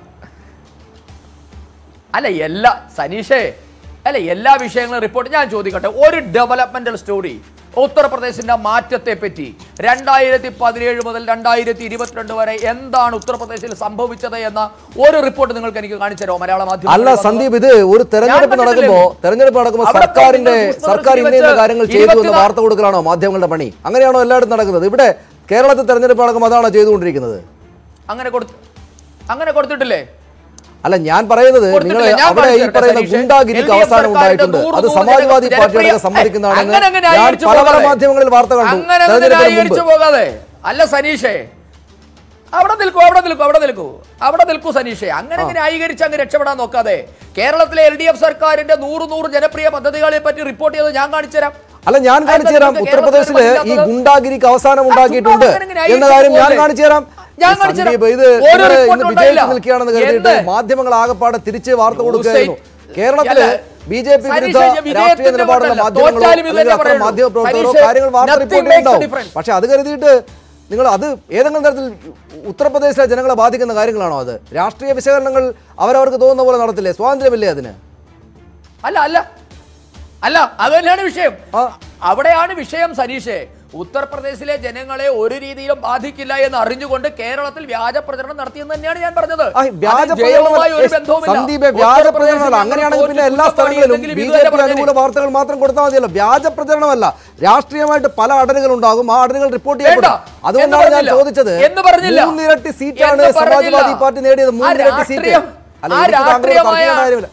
അല്ല എല്ലാ സനീഷേ അല്ല എല്ലാ വിഷയങ്ങളും റിപ്പോർട്ട് ഞാൻ ചോദിക്കട്ടെ ഒരു ഡെവലപ്മെന്റൽ സ്റ്റോറി ഉത്തർപ്രദേശിന്റെ മാറ്റത്തെ പറ്റി രണ്ടായിരത്തി പതിനേഴ് മുതൽ രണ്ടായിരത്തി ഇരുപത്തിരണ്ട് വരെ എന്താണ് ഉത്തർപ്രദേശിൽ സംഭവിച്ചത് എന്ന ഒരു റിപ്പോർട്ട് നിങ്ങൾക്ക് എനിക്ക് കാണിച്ചു തരാമോ മലയാള മാധ്യമം അല്ല സന്ദീപ് ഇത് ഒരു തെരഞ്ഞെടുപ്പ് ഞാൻ നടക്കുമ്പോ പറ്റില്ലല്ലോ. തെരഞ്ഞെടുപ്പ് നടക്കുമ്പോൾ അവിടെ സർക്കാരിന്റെ നിങ്ങൾ സൂക്ഷ്മ സർക്കാർ ഇന്ന ഇന്ന വെച്ച് കാര്യങ്ങൾ ചെയ്തു എന്ന് ഇരുപത്തിനാ- വാർത്ത കൊടുക്കലാണോ മാധ്യമങ്ങളുടെ പണി അങ്ങനെയാണോ എല്ലായിടത്തും നടക്കുന്നത് ഇവിടെ കേരളത്തിൽ തെരഞ്ഞെടുപ്പ് നടക്കുമ്പോൾ അതാണോ ചെയ്തുകൊണ്ടിരിക്കുന്നത് അങ്ങനെ കൊടുത്ത് അങ്ങനെ കൊടുത്തിട്ടില്ലേ അല്ല ഞാൻ പറയുന്നത് നിങ്ങൾ കൊടുത്തിട്ടില്ല. ഞാൻ അവിടെ ഈ കാണിച്ചു തരട്ടെ, പറയുന്ന സതീഷ്. ഗുണ്ടാഗിരിക്ക് LDF അവസാനം സർക്കാരിന്റെ ഉണ്ടായിട്ടുണ്ട് നൂറ് അത് നൂറ് സമാജ്വാദി ജനപ്രിയ- പാർട്ടിയുടെ സമ്മതിക്കുന്നതാണെന്ന് അങ്ങനെ അങ്ങനെ ഞാൻ ന്യായീകരിച്ച് പല പല പോകാതെ. മാധ്യമങ്ങളിൽ വാർത്ത കണ്ടു അങ്ങനെ അങ്ങനെ തെരഞ്ഞെടുപ്പിന് ന്യായീകരിച്ച് മുമ്പ് പോകാതെ അല്ല സനീഷേ അവിടെ നിൽക്കൂ അവിടെ നിൽക്കൂ അവിടെ നിൽക്കൂ അവിടെ നിൽക്കൂ സനീഷേ അങ്ങനെ അങ്ങനെ ന്യായീകരിച്ച് അങ്ങ് രക്ഷപ്പെടാൻ നോക്കാതെ കേരളത്തിലെ എൽ ഡി എഫ് സർക്കാരിന്റെ നൂറ് നൂറ് ജനപ്രിയ പദ്ധതികളെ പറ്റി റിപ്പോർട്ട് ചെയ്ത് ഞാൻ കാണിച്ചുതരാം അല്ല ഞാൻ കാണിച്ചു തരാം നിങ്ങൾക്ക് ഉത്തർപ്രദേശില് കേരളത്തിൽ ഈ ഗുണ്ടാഗിരിക്ക് അവസാനം ഉണ്ടാക്കിയിട്ടുണ്ട് ചുമ്മാ അങ്ങനെ എന്ന കാര്യം ഞാൻ ന്യായീകരിച്ച് കാണിച്ചു തരാം ഞാൻ ഈ കാണിച്ചു തരാം. സന്ദീപ് ഇത് ഒരു നിങ്ങള് റിപ്പോർട്ടും ഇന്ന് ഉണ്ടായില്ല. വിജയിച്ച് നിൽക്കുകയാണെന്ന് കരുതിയിട്ട് എന്ത്? മാധ്യമങ്ങൾ ആകപ്പാടെ തിരിച്ച് വാർത്ത ന്യൂസ് കൊടുക്കുകയായിരുന്നു എയ്റ്റ് കേരളത്തില് അല്ല, ബി ജെ പി സനീഷ് വിരുദ്ധ ഞാൻ രാഷ്ട്രീയ വിജയത്തിന്റെ നിലപാടുള്ള കൊണ്ടല്ല. മാധ്യമങ്ങളോ തോറ്റാലും ഇത് അല്ലെങ്കിൽ തന്നെ അത്തരം പറയുള്ളൂ. മാധ്യമ പ്രവർത്തകരോ സനീഷ്, കാര്യങ്ങൾ വാർത്ത nothing റിപ്പോർട്ട് makes a ഉണ്ടാവും difference. പക്ഷെ അത് കരുതിയിട്ട് നിങ്ങൾ അത് ഏതെങ്കിലും തരത്തിൽ ഉത്തർപ്രദേശിലെ ജനങ്ങളെ ബാധിക്കുന്ന കാര്യങ്ങളാണോ അത് രാഷ്ട്രീയ വിശകലനങ്ങൾ അവരവർക്ക് തോന്നുന്ന പോലെ നടത്തില്ലേ സ്വാതന്ത്ര്യമില്ലേ അതിന് അല്ല അല്ല അല്ല അത് തന്നെയാണ് വിഷയം ആ. അവിടെയാണ് വിഷയം സനീഷേ ഉത്തർപ്രദേശിലെ ജനങ്ങളെ ഒരു രീതിയിലും ബാധിക്കില്ല എന്ന് അറിഞ്ഞുകൊണ്ട് കേരളത്തിൽ വ്യാജ പ്രചരണം നടത്തിയെന്ന് തന്നെയാണ് ഞാൻ പറഞ്ഞത് ആ, വ്യാജ അത് ജയവുമായി ഒരു പ്രചരണം ബന്ധവുമില്ല. സന്ദീപെ വ്യാജ ഉത്തർപ്രദേശിൽ പ്രചരണമല്ല ഞങ്ങൾ അങ്ങനെയാണെങ്കിൽ പിന്നെ തോറ്റ് എല്ലാ കുത്തപ്പാടി സ്ഥലങ്ങളിലും എന്തെങ്കിലും ബി ഇത് ജെ തന്നെ പി പറഞ്ഞേനെ. അനുകൂല വാർത്തകൾ മാത്രം കൊടുത്താൽ മതിയല്ലോ വ്യാജ പ്രചരണമല്ല രാഷ്ട്രീയമായിട്ട് പല അടരുകൾ ഉണ്ടാകും ആ അടരുകൾ റിപ്പോർട്ട് ചെയ്യപ്പെടും വേണ്ട. എന്ന് അതുകൊണ്ടാണ് ഞാൻ പറഞ്ഞില്ല. ചോദിച്ചത് എന്ന് പറഞ്ഞില്ല. മൂന്നിരട്ടി സീറ്റാണ് എന്ന് സമാജ്വാദി പറഞ്ഞില്ല. പാർട്ടി നേടിയത് ആ മൂന്നിരട്ടി സീറ്റ് രാഷ്ട്രീയം- അല്ല ആ എനിക്ക് താങ്കളോട് രാഷ്ട്രീയമായ- തർക്കിക്കേണ്ട കാര്യമില്ല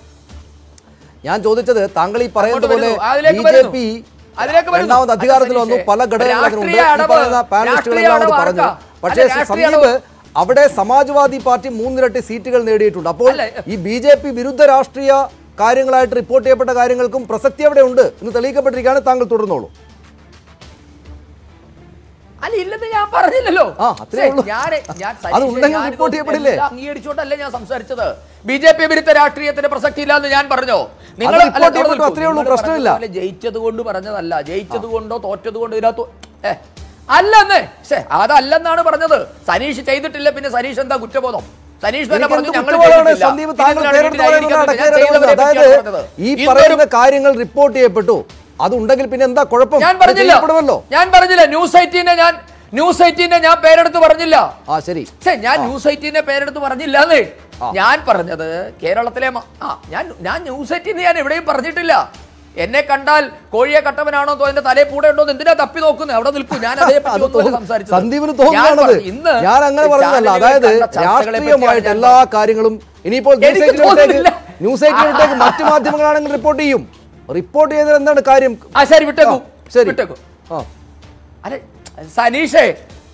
ഞാൻ ചോദിച്ചത് താങ്കൾ ഈ പറയുന്നത് അങ്ങോട്ട് പോലെ വരുന്നു. അതിലേക്ക് ബി ജെ വരുന്നു. പി അതിലേക്ക് വരുന്നു. രണ്ടാമത് അധികാരത്തിൽ വന്നു സതീഷേ, പല ഘടകങ്ങൾ അതിനുണ്ട് രാഷ്ട്രീയ ഈ അടവ്- പറയുന്ന പാനലിസ്റ്റുകളെല്ലാം അത് രാഷ്ട്രീയ പറഞ്ഞു അടവ് പക്ഷേ അല്ല, രാഷ്ട്രീയ സന്ദീപ് അടവ്- അവിടെ സമാജ്വാദി പാർട്ടി മൂന്നിരട്ടി സീറ്റുകൾ നേടിയിട്ടുണ്ട് അപ്പോൾ അല്ല, ഈ ബി ജെ പി വിരുദ്ധ രാഷ്ട്രീയ കാര്യങ്ങളായിട്ട് റിപ്പോർട്ട് ചെയ്യപ്പെട്ട കാര്യങ്ങൾക്കും പ്രസക്തി അവിടെ ഉണ്ട് എന്ന് തെളിയിക്കപ്പെട്ടിരിക്കുകയാണ് താങ്കൾ തുടർന്നോളൂ അല്ല ഇല്ലെന്ന് ഞാൻ പറഞ്ഞില്ലല്ലോ ആ, അത്രേ ശ്ശേ, ഉള്ളൂ. ഞാന് ഞാൻ അത് സതീഷേ, ഉണ്ടെങ്കിൽ ഞാനിത് report ചെയ്യപ്പെടില്ലേ? എല്ലാം അംഗീകരിച്ചുകൊണ്ടല്ലേ ഞാൻ സംസാരിച്ചത് ബി ജെ പി വിരുദ്ധ രാഷ്ട്രീയത്തിന് പ്രസക്തി ഇല്ലാന്ന് ഞാൻ പറഞ്ഞോ നിങ്ങൾ report ചെയ്യപ്പെട്ടു, അത്രേ ഉള്ളൂ, പ്രശ്നമില്ല. ജയിച്ചത് കൊണ്ട് പറഞ്ഞതല്ല ജയിച്ചത് കൊണ്ടോ തോറ്റത് കൊണ്ടോ ഇതിനകത്ത് ഏ, അല്ലെന്നേ ശ്ശേ, അതല്ലെന്നാണ് പറഞ്ഞത് സനീഷ് ചെയ്തിട്ടില്ല പിന്നെ സനീഷ് എന്താ കുറ്റബോധം സനീഷ് തന്നെ എനിക്ക് പറഞ്ഞു എന്ത് ഞങ്ങൾ കുറ്റബോധമാണ് ചെയ്തിട്ടില്ല. സന്ദീപ് പിന്നെ താങ്കൾ എന്തിനാണ് പേരെടുത്ത് ഇതിനെ പറയുന്നത് ഞാൻ അടക്കേണ്ടത് ചെയ്തവരെ അതായത് പറ്റിയാണ് പറഞ്ഞത്. ഈ ഇന്നൊരു- പറയുന്ന കാര്യങ്ങൾ റിപ്പോർട്ട് ചെയ്യപ്പെട്ടു അതുണ്ടെങ്കിൽ പിന്നെ എന്താ കുഴപ്പം ഞാൻ അത് പറഞ്ഞില്ല ചെയ്യപ്പെടുമല്ലോ ഞാൻ പറഞ്ഞില്ല ന്യൂസ് എയ്റ്റീനെ ഞാൻ ന്യൂസ് എയ്റ്റീനെ ഞാൻ പേരെടുത്ത് പറഞ്ഞില്ല ആ ശരി ഛേ, ഞാൻ ന്യൂസ് എയ്റ്റീനെ പേരെടുത്ത് പറഞ്ഞില്ലാന്നേ ഞാൻ പറഞ്ഞത് കേരളത്തിലെ മ- ആ ഞാൻ ഞാൻ ന്യൂസ് എയ്റ്റീന്ന് ഞാൻ എവിടെയും പറഞ്ഞിട്ടില്ല എന്നെ കണ്ടാൽ കോഴിയെ കട്ടവനാണോ തോ എന്റെ തലയിൽ കൂടെ ഉണ്ടോ എന്ന് എന്തിനാ തപ്പി നോക്കുന്നത് അവിടെ നിൽക്കൂ ഞാൻ അതേപറ്റി അത് ഒന്നുമല്ല തോന്നും- സംസാരിച്ചത് സന്ദീപിന് ഞാൻ തോന്നുകയാണത് പറഞ്ഞു, ഇന്ന് ഞാൻ അങ്ങനെ പറഞ്ഞതല്ല ചാനലുകളിൽ അതായത് കണ്ട ചർച്ചകളെ പറ്റിയാണ് രാഷ്ട്രീയമായിട്ട് ഞാൻ എല്ലാ കാര്യങ്ങളും ഇനിയിപ്പോൾ ന്യൂസ് എനിക്ക് എയ്റ്റിലേക്ക് തോന്നുന്നില്ല. ന്യൂസ് എയ്റ്റിലേക്ക് മറ്റു മാധ്യമങ്ങളാണെങ്കിൽ റിപ്പോർട്ട് ചെയ്യും റിപ്പോർട്ട് ചെയ്തതിൽ എന്താണ് കാര്യം ആ ശരി വിട്ടേക്കൂ ആ, ശരി വിട്ടേക്കൂ ആ അല്ലെ സനീഷേ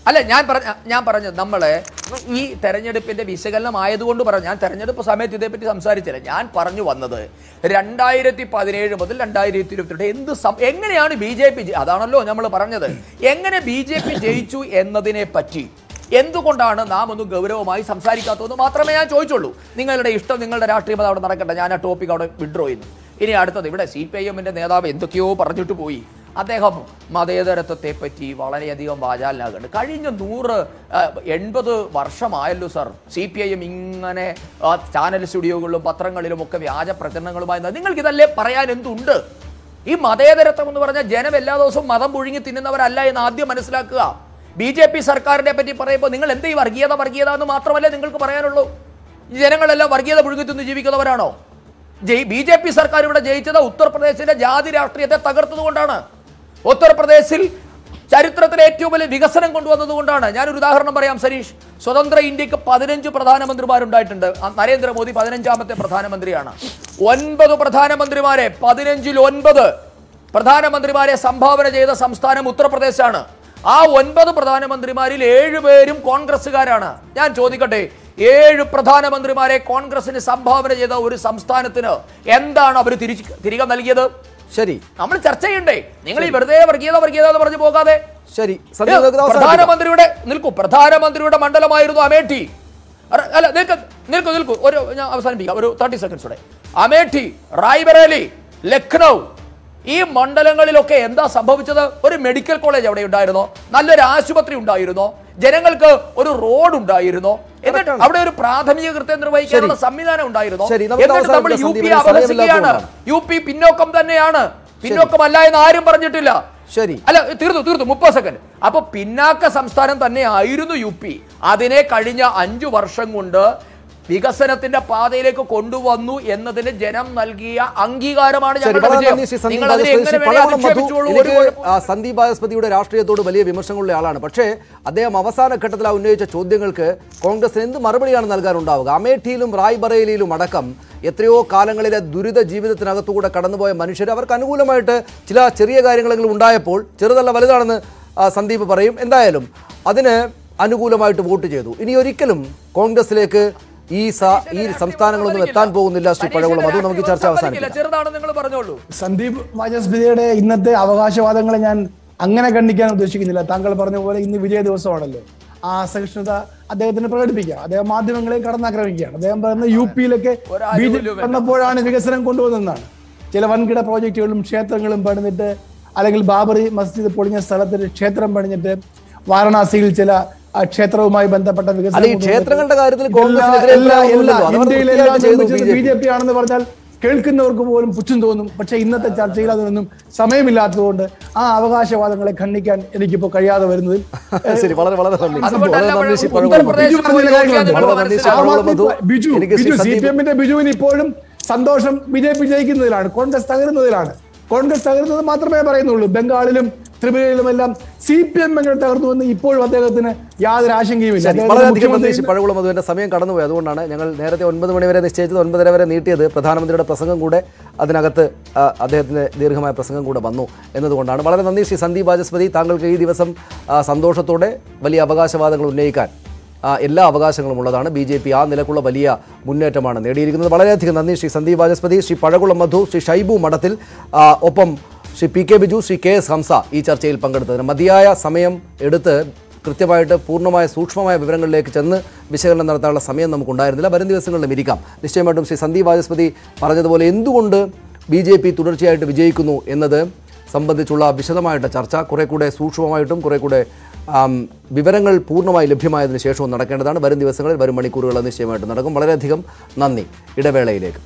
അല്ല ഞാൻ പറഞ്ഞ ഞാൻ പറഞ്ഞത് നമ്മള് ഈ തെരഞ്ഞെടുപ്പിന്റെ വിശകലനം ആയതുകൊണ്ട് പറഞ്ഞു ഞാൻ തെരഞ്ഞെടുപ്പ് സമയത്ത് ഇതേപ്പറ്റി സംസാരിച്ചില്ല ഞാൻ പറഞ്ഞു വന്നത് രണ്ടായിരത്തി പതിനേഴ് മുതൽ രണ്ടായിരത്തി ഇരുപത്തിരണ്ട് എന്ത് സം- എങ്ങനെയാണ് ബി ജെ പി അതാണല്ലോ നമ്മൾ പറഞ്ഞത് എങ്ങനെ ബി ജെ പി ജയിച്ചു എന്നതിനെ പറ്റി എന്തുകൊണ്ടാണ് നാം ഒന്ന് ഗൗരവമായി സംസാരിക്കാത്തതെന്ന് മാത്രമേ ഞാൻ ചോദിച്ചുള്ളൂ നിങ്ങളുടെ ഇഷ്ടം നിങ്ങളുടെ രാഷ്ട്രീയം അത് അവിടെ നടക്കട്ടെ ഞാൻ ആ ടോപ്പിക് അവിടെ വിഡ്രോ ചെയ്യുന്നു ഇനി അടുത്തത് ഇവിടെ സി പി ഐ എമ്മിന്റെ നേതാവ് എന്തൊക്കെയോ പറഞ്ഞിട്ട് പോയി അദ്ദേഹം മതേതരത്വത്തെ പറ്റി വളരെയധികം വാചാലനാകുന്നുണ്ട് കഴിഞ്ഞ നൂറ് ആ, എൺപത് വർഷമായല്ലോ sir C P I M ഇങ്ങനെ ആ, ചാനൽ സ്റ്റുഡിയോകളിലും പത്രങ്ങളിലും ഒക്കെ വ്യാജ പ്രചരണങ്ങളുമായി ന- നിങ്ങൾക്ക് ഇതല്ലേ പറയാൻ എന്തുണ്ട് ഈ മതേതരത്വം എന്ന് പറഞ്ഞാൽ ജനം എല്ലാ ദിവസവും മതം പുഴുങ്ങി തിന്നുന്നവരല്ല എന്ന് ആദ്യം മനസ്സിലാക്കുക ബി ജെ പി സർക്കാരിനെ പറ്റി പറയുമ്പോൾ നിങ്ങൾ എന്ത് ഈ വർഗീയത വർഗീയത എന്ന് മാത്രമല്ലേ നിങ്ങൾക്ക് പറയാനുള്ളൂ ഈ ജനങ്ങളെല്ലാം വർഗീയത പുഴുങ്ങി തിന്ന് ജീവിക്കുന്നവരാണോ ജയ് ബി ജെ പി സർക്കാർ ഇവിടെ ജയിച്ചത് ഉത്തർപ്രദേശിന്റെ ജാതി രാഷ്ട്രീയത്തെ തകർത്തതുകൊണ്ടാണ് ഉത്തർപ്രദേശിൽ ചരിത്രത്തിലെ ഏറ്റവും വലിയ വികസനം കൊണ്ടുവന്നതുകൊണ്ടാണ് ഞാനൊരു ഉദാഹരണം പറയാം സരീഷ് സ്വതന്ത്ര ഇന്ത്യക്ക് പതിനഞ്ച് പ്രധാനമന്ത്രിമാരുണ്ടായിട്ടുണ്ട് ആ നരേന്ദ്രമോദി പതിനഞ്ചാമത്തെ പ്രധാനമന്ത്രിയാണ് ഒൻപത് പ്രധാനമന്ത്രിമാരെ പതിനഞ്ചിൽ ഒൻപത് പ്രധാനമന്ത്രിമാരെ സംഭാവന ചെയ്ത സംസ്ഥാനം ഉത്തർപ്രദേശാണ് ആ ഒൻപത് പ്രധാനമന്ത്രിമാരിൽ ഏഴുപേരും കോൺഗ്രസ്സുകാരാണ് ഞാൻ ചോദിക്കട്ടെ ഏഴ് പ്രധാനമന്ത്രിമാരെ കോൺഗ്രസിന് സംഭാവന ചെയ്ത ഒരു സംസ്ഥാനത്തിന് എന്താണ് അവർ തിരിച്ച് തിരികെ നൽകിയത് ശരി നമ്മൾ ചർച്ച ചെയ്യണ്ടേ നിങ്ങൾ ഈ വെറുതെ വർഗീയത വർഗീയത എന്ന് പറഞ്ഞു പോകാതെ ശരി സന്ദീപ് നമുക്ക് ഇത് അവസാനിപ്പിക്കാം. പ്രധാനമന്ത്രിയുടെ നിൽക്കൂ പ്രധാനമന്ത്രിയുടെ മണ്ഡലമായിരുന്നു അമേഠി അറ- അല്ല നിൽക്കൂ നിൽക്കൂ നിൽക്കൂ ഒരു ഞാൻ അവസാനിപ്പിക്കാം ഒരു തേർട്ടി സെക്കൻഡ്സൂടെ അമേഠി റായ്ബറേലി ലക്നൗ ഈ മണ്ഡലങ്ങളിലൊക്കെ എന്താ സംഭവിച്ചത് ഒരു മെഡിക്കൽ കോളേജ് അവിടെ ഉണ്ടായിരുന്നോ നല്ലൊരു ആശുപത്രി ഉണ്ടായിരുന്നോ ജനങ്ങൾക്ക് ഒരു റോഡ് ഉണ്ടായിരുന്നോ എന്നിട്ട് അവിടെ ഒരു പ്രാഥമിക കൃത്യം നിർവഹിക്കാനുള്ള സംവിധാനം ഉണ്ടായിരുന്നോ ശരി, നമുക്ക് എന്നിട്ട് നമ്മൾ യു അവസാനിപ്പിക്കാം. പി സന്ദീപിന് അപഹസിക്കുകയാണ് സമയമില്ലാത്തതുകൊണ്ടാണ്. യു പി പിന്നോക്കം തന്നെയാണ് പിന്നോക്കമല്ല എന്ന് ആരും പറഞ്ഞിട്ടില്ല ശരി അല്ല തീർന്നു തീർന്നു മുപ്പത് സെക്കൻഡ് അപ്പൊ പിന്നാക്ക സംസ്ഥാനം തന്നെ ആയിരുന്നു യു പി അതിനെ കഴിഞ്ഞ അഞ്ചു വർഷം കൊണ്ട് വികസനത്തിന്റെ പാതയിലേക്ക് കൊണ്ടുവന്നു എന്നതിന് ജനം നൽകിയ അംഗീകാരമാണ് ശരി ഞങ്ങളുടെ വളരെ വിജയം. നന്ദി ശ്രീ സന്ദീപ് നിങ്ങൾ അതിനെ ബാജസ്പതി. ശ്രീ എങ്ങനെ വേണേ പഴകുളം മധു, അധിക്ഷേപിച്ചോളൂ, ഒരു എനിക്ക് കുഴപ്പവും ആ, സന്ദീപ് ബാജസ്പതിയുടെ രാഷ്ട്രീയത്തോട് വലിയ വിമർശനമുള്ള ആളാണ് പക്ഷേ അദ്ദേഹം അവസാന ഘട്ടത്തിൽ ആ ഉന്നയിച്ച ചോദ്യങ്ങൾക്ക് കോൺഗ്രസിന് എന്ത് മറുപടിയാണ് നൽകാനുണ്ടാവുക അമേഠിയിലും റായ്ബറേലിയിലും അടക്കം എത്രയോ കാലങ്ങളിലെ ദുരിത ജീവിതത്തിനകത്തുകൂടെ കടന്നുപോയ മനുഷ്യർ അവർക്ക് അനുകൂലമായിട്ട് ചില ചെറിയ കാര്യങ്ങളെങ്കിലും ഉണ്ടായപ്പോൾ ചെറുതല്ല വലുതാണെന്ന് ആ, സന്ദീപ് പറയും എന്തായാലും അതിന് അനുകൂലമായിട്ട് വോട്ട് ചെയ്തു ഇനി ഒരിക്കലും കോൺഗ്രസിലേക്ക് ഈ സ- ഈ സംസ്ഥാനങ്ങളൊന്നും എത്താൻ പോകുന്നില്ല ശ്രീ പഴകുളം അത് നമുക്ക് ഈ ചർച്ച അവസാനിപ്പിക്കാം ചെറുതാണെന്ന് നിങ്ങൾ പറഞ്ഞോളൂ സന്ദീപ് വാചസ്പതിയുടെ ഇന്നത്തെ അവകാശവാദങ്ങളെ ഞാൻ അങ്ങനെ ഖണ്ഡിക്കാൻ ഉദ്ദേശിക്കുന്നില്ല താങ്കൾ പറഞ്ഞ പോലെ ഇന്ന് വിജയ ദിവസമാണല്ലോ ആ അസഹിഷ്ണുത അദ്ദേഹത്തിന് പ്രകടിപ്പിക്കാം അദ്ദേഹം മാധ്യമങ്ങളെ കടന്നാക്രമിക്കുകയാണ് അദ്ദേഹം പറയുന്നത് യു പിയിലൊക്കെ ഒരു ബി ജെ പി ആനുകൂല്യവും വന്നപ്പോഴാണ് വികസനം കൊണ്ടുവന്നതെന്നാണ് ചില വൻകിട പ്രോജക്റ്റുകളും ക്ഷേത്രങ്ങളും പണിതിട്ട് അല്ലെങ്കിൽ ബാബറി മസ്ജിദ് പൊളിഞ്ഞ സ്ഥലത്ത് ക്ഷേത്രം പണിഞ്ഞിട്ട് വാരണാസിയിൽ ചില ആ, ക്ഷേത്രവുമായി ബന്ധപ്പെട്ട വികസനം അല്ല, ഈ കൊണ്ടുവന്നിട്ട് ക്ഷേത്രങ്ങളുടെ കാര്യത്തിൽ എല്ലാ- കോൺഗ്രസിനെതിരെ എല്ലാ- ഒന്നും എല്ലാ ഇല്ലല്ലോ. അത് അവർ ഇന്ത്യയിലെ വൃത്തിയായിട്ട് എല്ലാം ചെയ്തു നിർമ്മിച്ചത് BJP. ബി ജെ പി ആണെന്ന് പറഞ്ഞാൽ കേൾക്കുന്നവർക്ക് പോലും പുച്ഛം തോന്നും പക്ഷെ ഇന്നത്തെ ചർച്ചയിൽ അതിനൊന്നും സമയമില്ലാത്തതുകൊണ്ട് ആ അവകാശവാദങ്ങളെ ഖണ്ഡിക്കാൻ എനിക്കിപ്പോ കഴിയാതെ വരുന്നതിൽ ശരി വളരെ വളരെ നന്ദി അതുകൊണ്ടല്ല വളരെ നന്ദി ശ്രീ ഉത്തർ പഴകുളം മധു. പ്രദേശ് ബിജു പറഞ്ഞ നോക്കിയാൽ കാര്യമുണ്ട്. നിങ്ങൾ വളരെ നന്ദി ശ്രീ മനസ്സിലാക്കും. പഴകുളം മധു. ബിജു എനിക്ക് ശ്രീ ബിജു സി സന്ദീപ് പി എമ്മിന്റെ ബിജുവിന് ഇപ്പോഴും സന്തോഷം ബി ജെ പി ജയിക്കുന്നതിലാണ് കോൺഗ്രസ് തകരുന്നതിലാണ് കോൺഗ്രസ് തകരുന്നത് മാത്രമേ പറയുന്നുള്ളൂ ബംഗാളിലും ത്രിപുരയിലുമെല്ലാം സി പി എം എങ്ങനെ തകർന്നുവെന്ന് ഇപ്പോഴും അദ്ദേഹത്തിന് യാതൊരു ആശങ്കയുമില്ല ശരി അദ്ദേഹത്തിന്റെ വളരെയധികം നന്ദി മുഖ്യമന്ത്രി ശ്രീ പഴകുളം മധുവിന്റെ സമയം കടന്നുപോയി അതുകൊണ്ടാണ് ഞങ്ങൾ നേരത്തെ ഒൻപത് മണി വരെ നിശ്ചയിച്ചത് ഒൻപതര വരെ നീട്ടിയത് പ്രധാനമന്ത്രിയുടെ പ്രസംഗം കൂടെ അതിനകത്ത് ആ, അദ്ദേഹത്തിന്റെ ദീർഘമായ പ്രസംഗം കൂടെ വന്നു എന്നതുകൊണ്ടാണ് വളരെ നന്ദി ശ്രീ സന്ദീപ് വാചസ്പതി താങ്കൾക്ക് ഈ ദിവസം ആ, സന്തോഷത്തോടെ വലിയ അവകാശവാദങ്ങൾ ഉന്നയിക്കാൻ ആ, എല്ലാ അവകാശങ്ങളും ഉള്ളതാണ് ബി ജെ പി ആ നിലക്കുള്ള വലിയ മുന്നേറ്റമാണ് നേടിയിരിക്കുന്നത് വളരെയധികം നന്ദി ശ്രീ സന്ദീപ് വാചസ്പതി ശ്രീ പഴകുളം മധു ശ്രീ ഷൈബു മഠത്തിൽ ആ, ഒപ്പം Shri P K Biju Shri K S Hamsa ഈ ചർച്ചയിൽ പങ്കെടുത്തതിന് മതിയായ സമയം എടുത്ത് കൃത്യമായിട്ട് പൂർണ്ണമായ സൂക്ഷ്മമായ വിവരങ്ങളിലേക്ക് ചെന്ന് വിശകലനം നടത്താനുള്ള സമയം നമുക്കുണ്ടായിരുന്നില്ല വരും ദിവസങ്ങളിലും ഇരിക്കാം നിശ്ചയമായിട്ടും ശ്രീ സന്ദീപ് വാചസ്പതി പറഞ്ഞതുപോലെ എന്തുകൊണ്ട് ബി ജെ പി തുടർച്ചയായിട്ട് വിജയിക്കുന്നു എന്നത് സംബന്ധിച്ചുള്ള വിശദമായിട്ട് ചർച്ച കുറെ കൂടെ സൂക്ഷ്മമായിട്ടും കുറെ കൂടെ ആം, വിവരങ്ങൾ പൂർണ്ണമായി ലഭ്യമായതിനു ശേഷവും നടക്കേണ്ടതാണ് വരും ദിവസങ്ങളിൽ വരും മണിക്കൂറുകൾ നിശ്ചയമായിട്ട് നടക്കും വളരെയധികം നന്ദി ഇടവേളയിലേക്ക്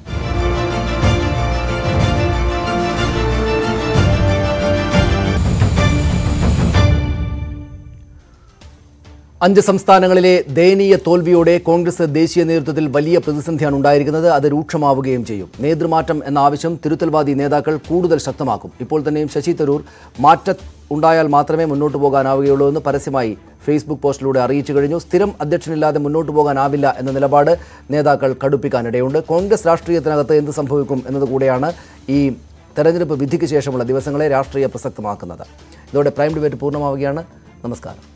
അഞ്ച് സംസ്ഥാനങ്ങളിലെ ദയനീയ തോൽവിയോടെ കോൺഗ്രസ് ദേശീയ നേതൃത്വത്തിൽ വലിയ പ്രതിസന്ധിയാണ് ഉണ്ടായിരിക്കുന്നത് അത് രൂക്ഷമാവുകയും ചെയ്യും നേതൃമാറ്റം എന്ന ആവശ്യം തിരുത്തൽവാദി നേതാക്കൾ കൂടുതൽ ശക്തമാക്കും ഇപ്പോൾ തന്നെയും ശശി തരൂർ മാറ്റ ഉണ്ടായാൽ മാത്രമേ മുന്നോട്ട് പോകാനാവുകയുള്ളൂ എന്ന് പരസ്യമായി ഫേസ്ബുക്ക് പോസ്റ്റിലൂടെ അറിയിച്ചു കഴിഞ്ഞു സ്ഥിരം അധ്യക്ഷനില്ലാതെ മുന്നോട്ട് പോകാനാവില്ല എന്ന നിലപാട് നേതാക്കൾ കടുപ്പിക്കാനിടയുണ്ട് കോൺഗ്രസ് രാഷ്ട്രീയത്തിനകത്ത് എന്ത് സംഭവിക്കും എന്നതുകൂടെയാണ് ഈ തെരഞ്ഞെടുപ്പ് വിധിക്ക് ശേഷമുള്ള ദിവസങ്ങളെ രാഷ്ട്രീയ പ്രസക്തമാക്കുന്നത് ഇതോടെ പ്രൈം ഡിബേറ്റ് പൂർണ്ണമാവുകയാണ് നമസ്കാരം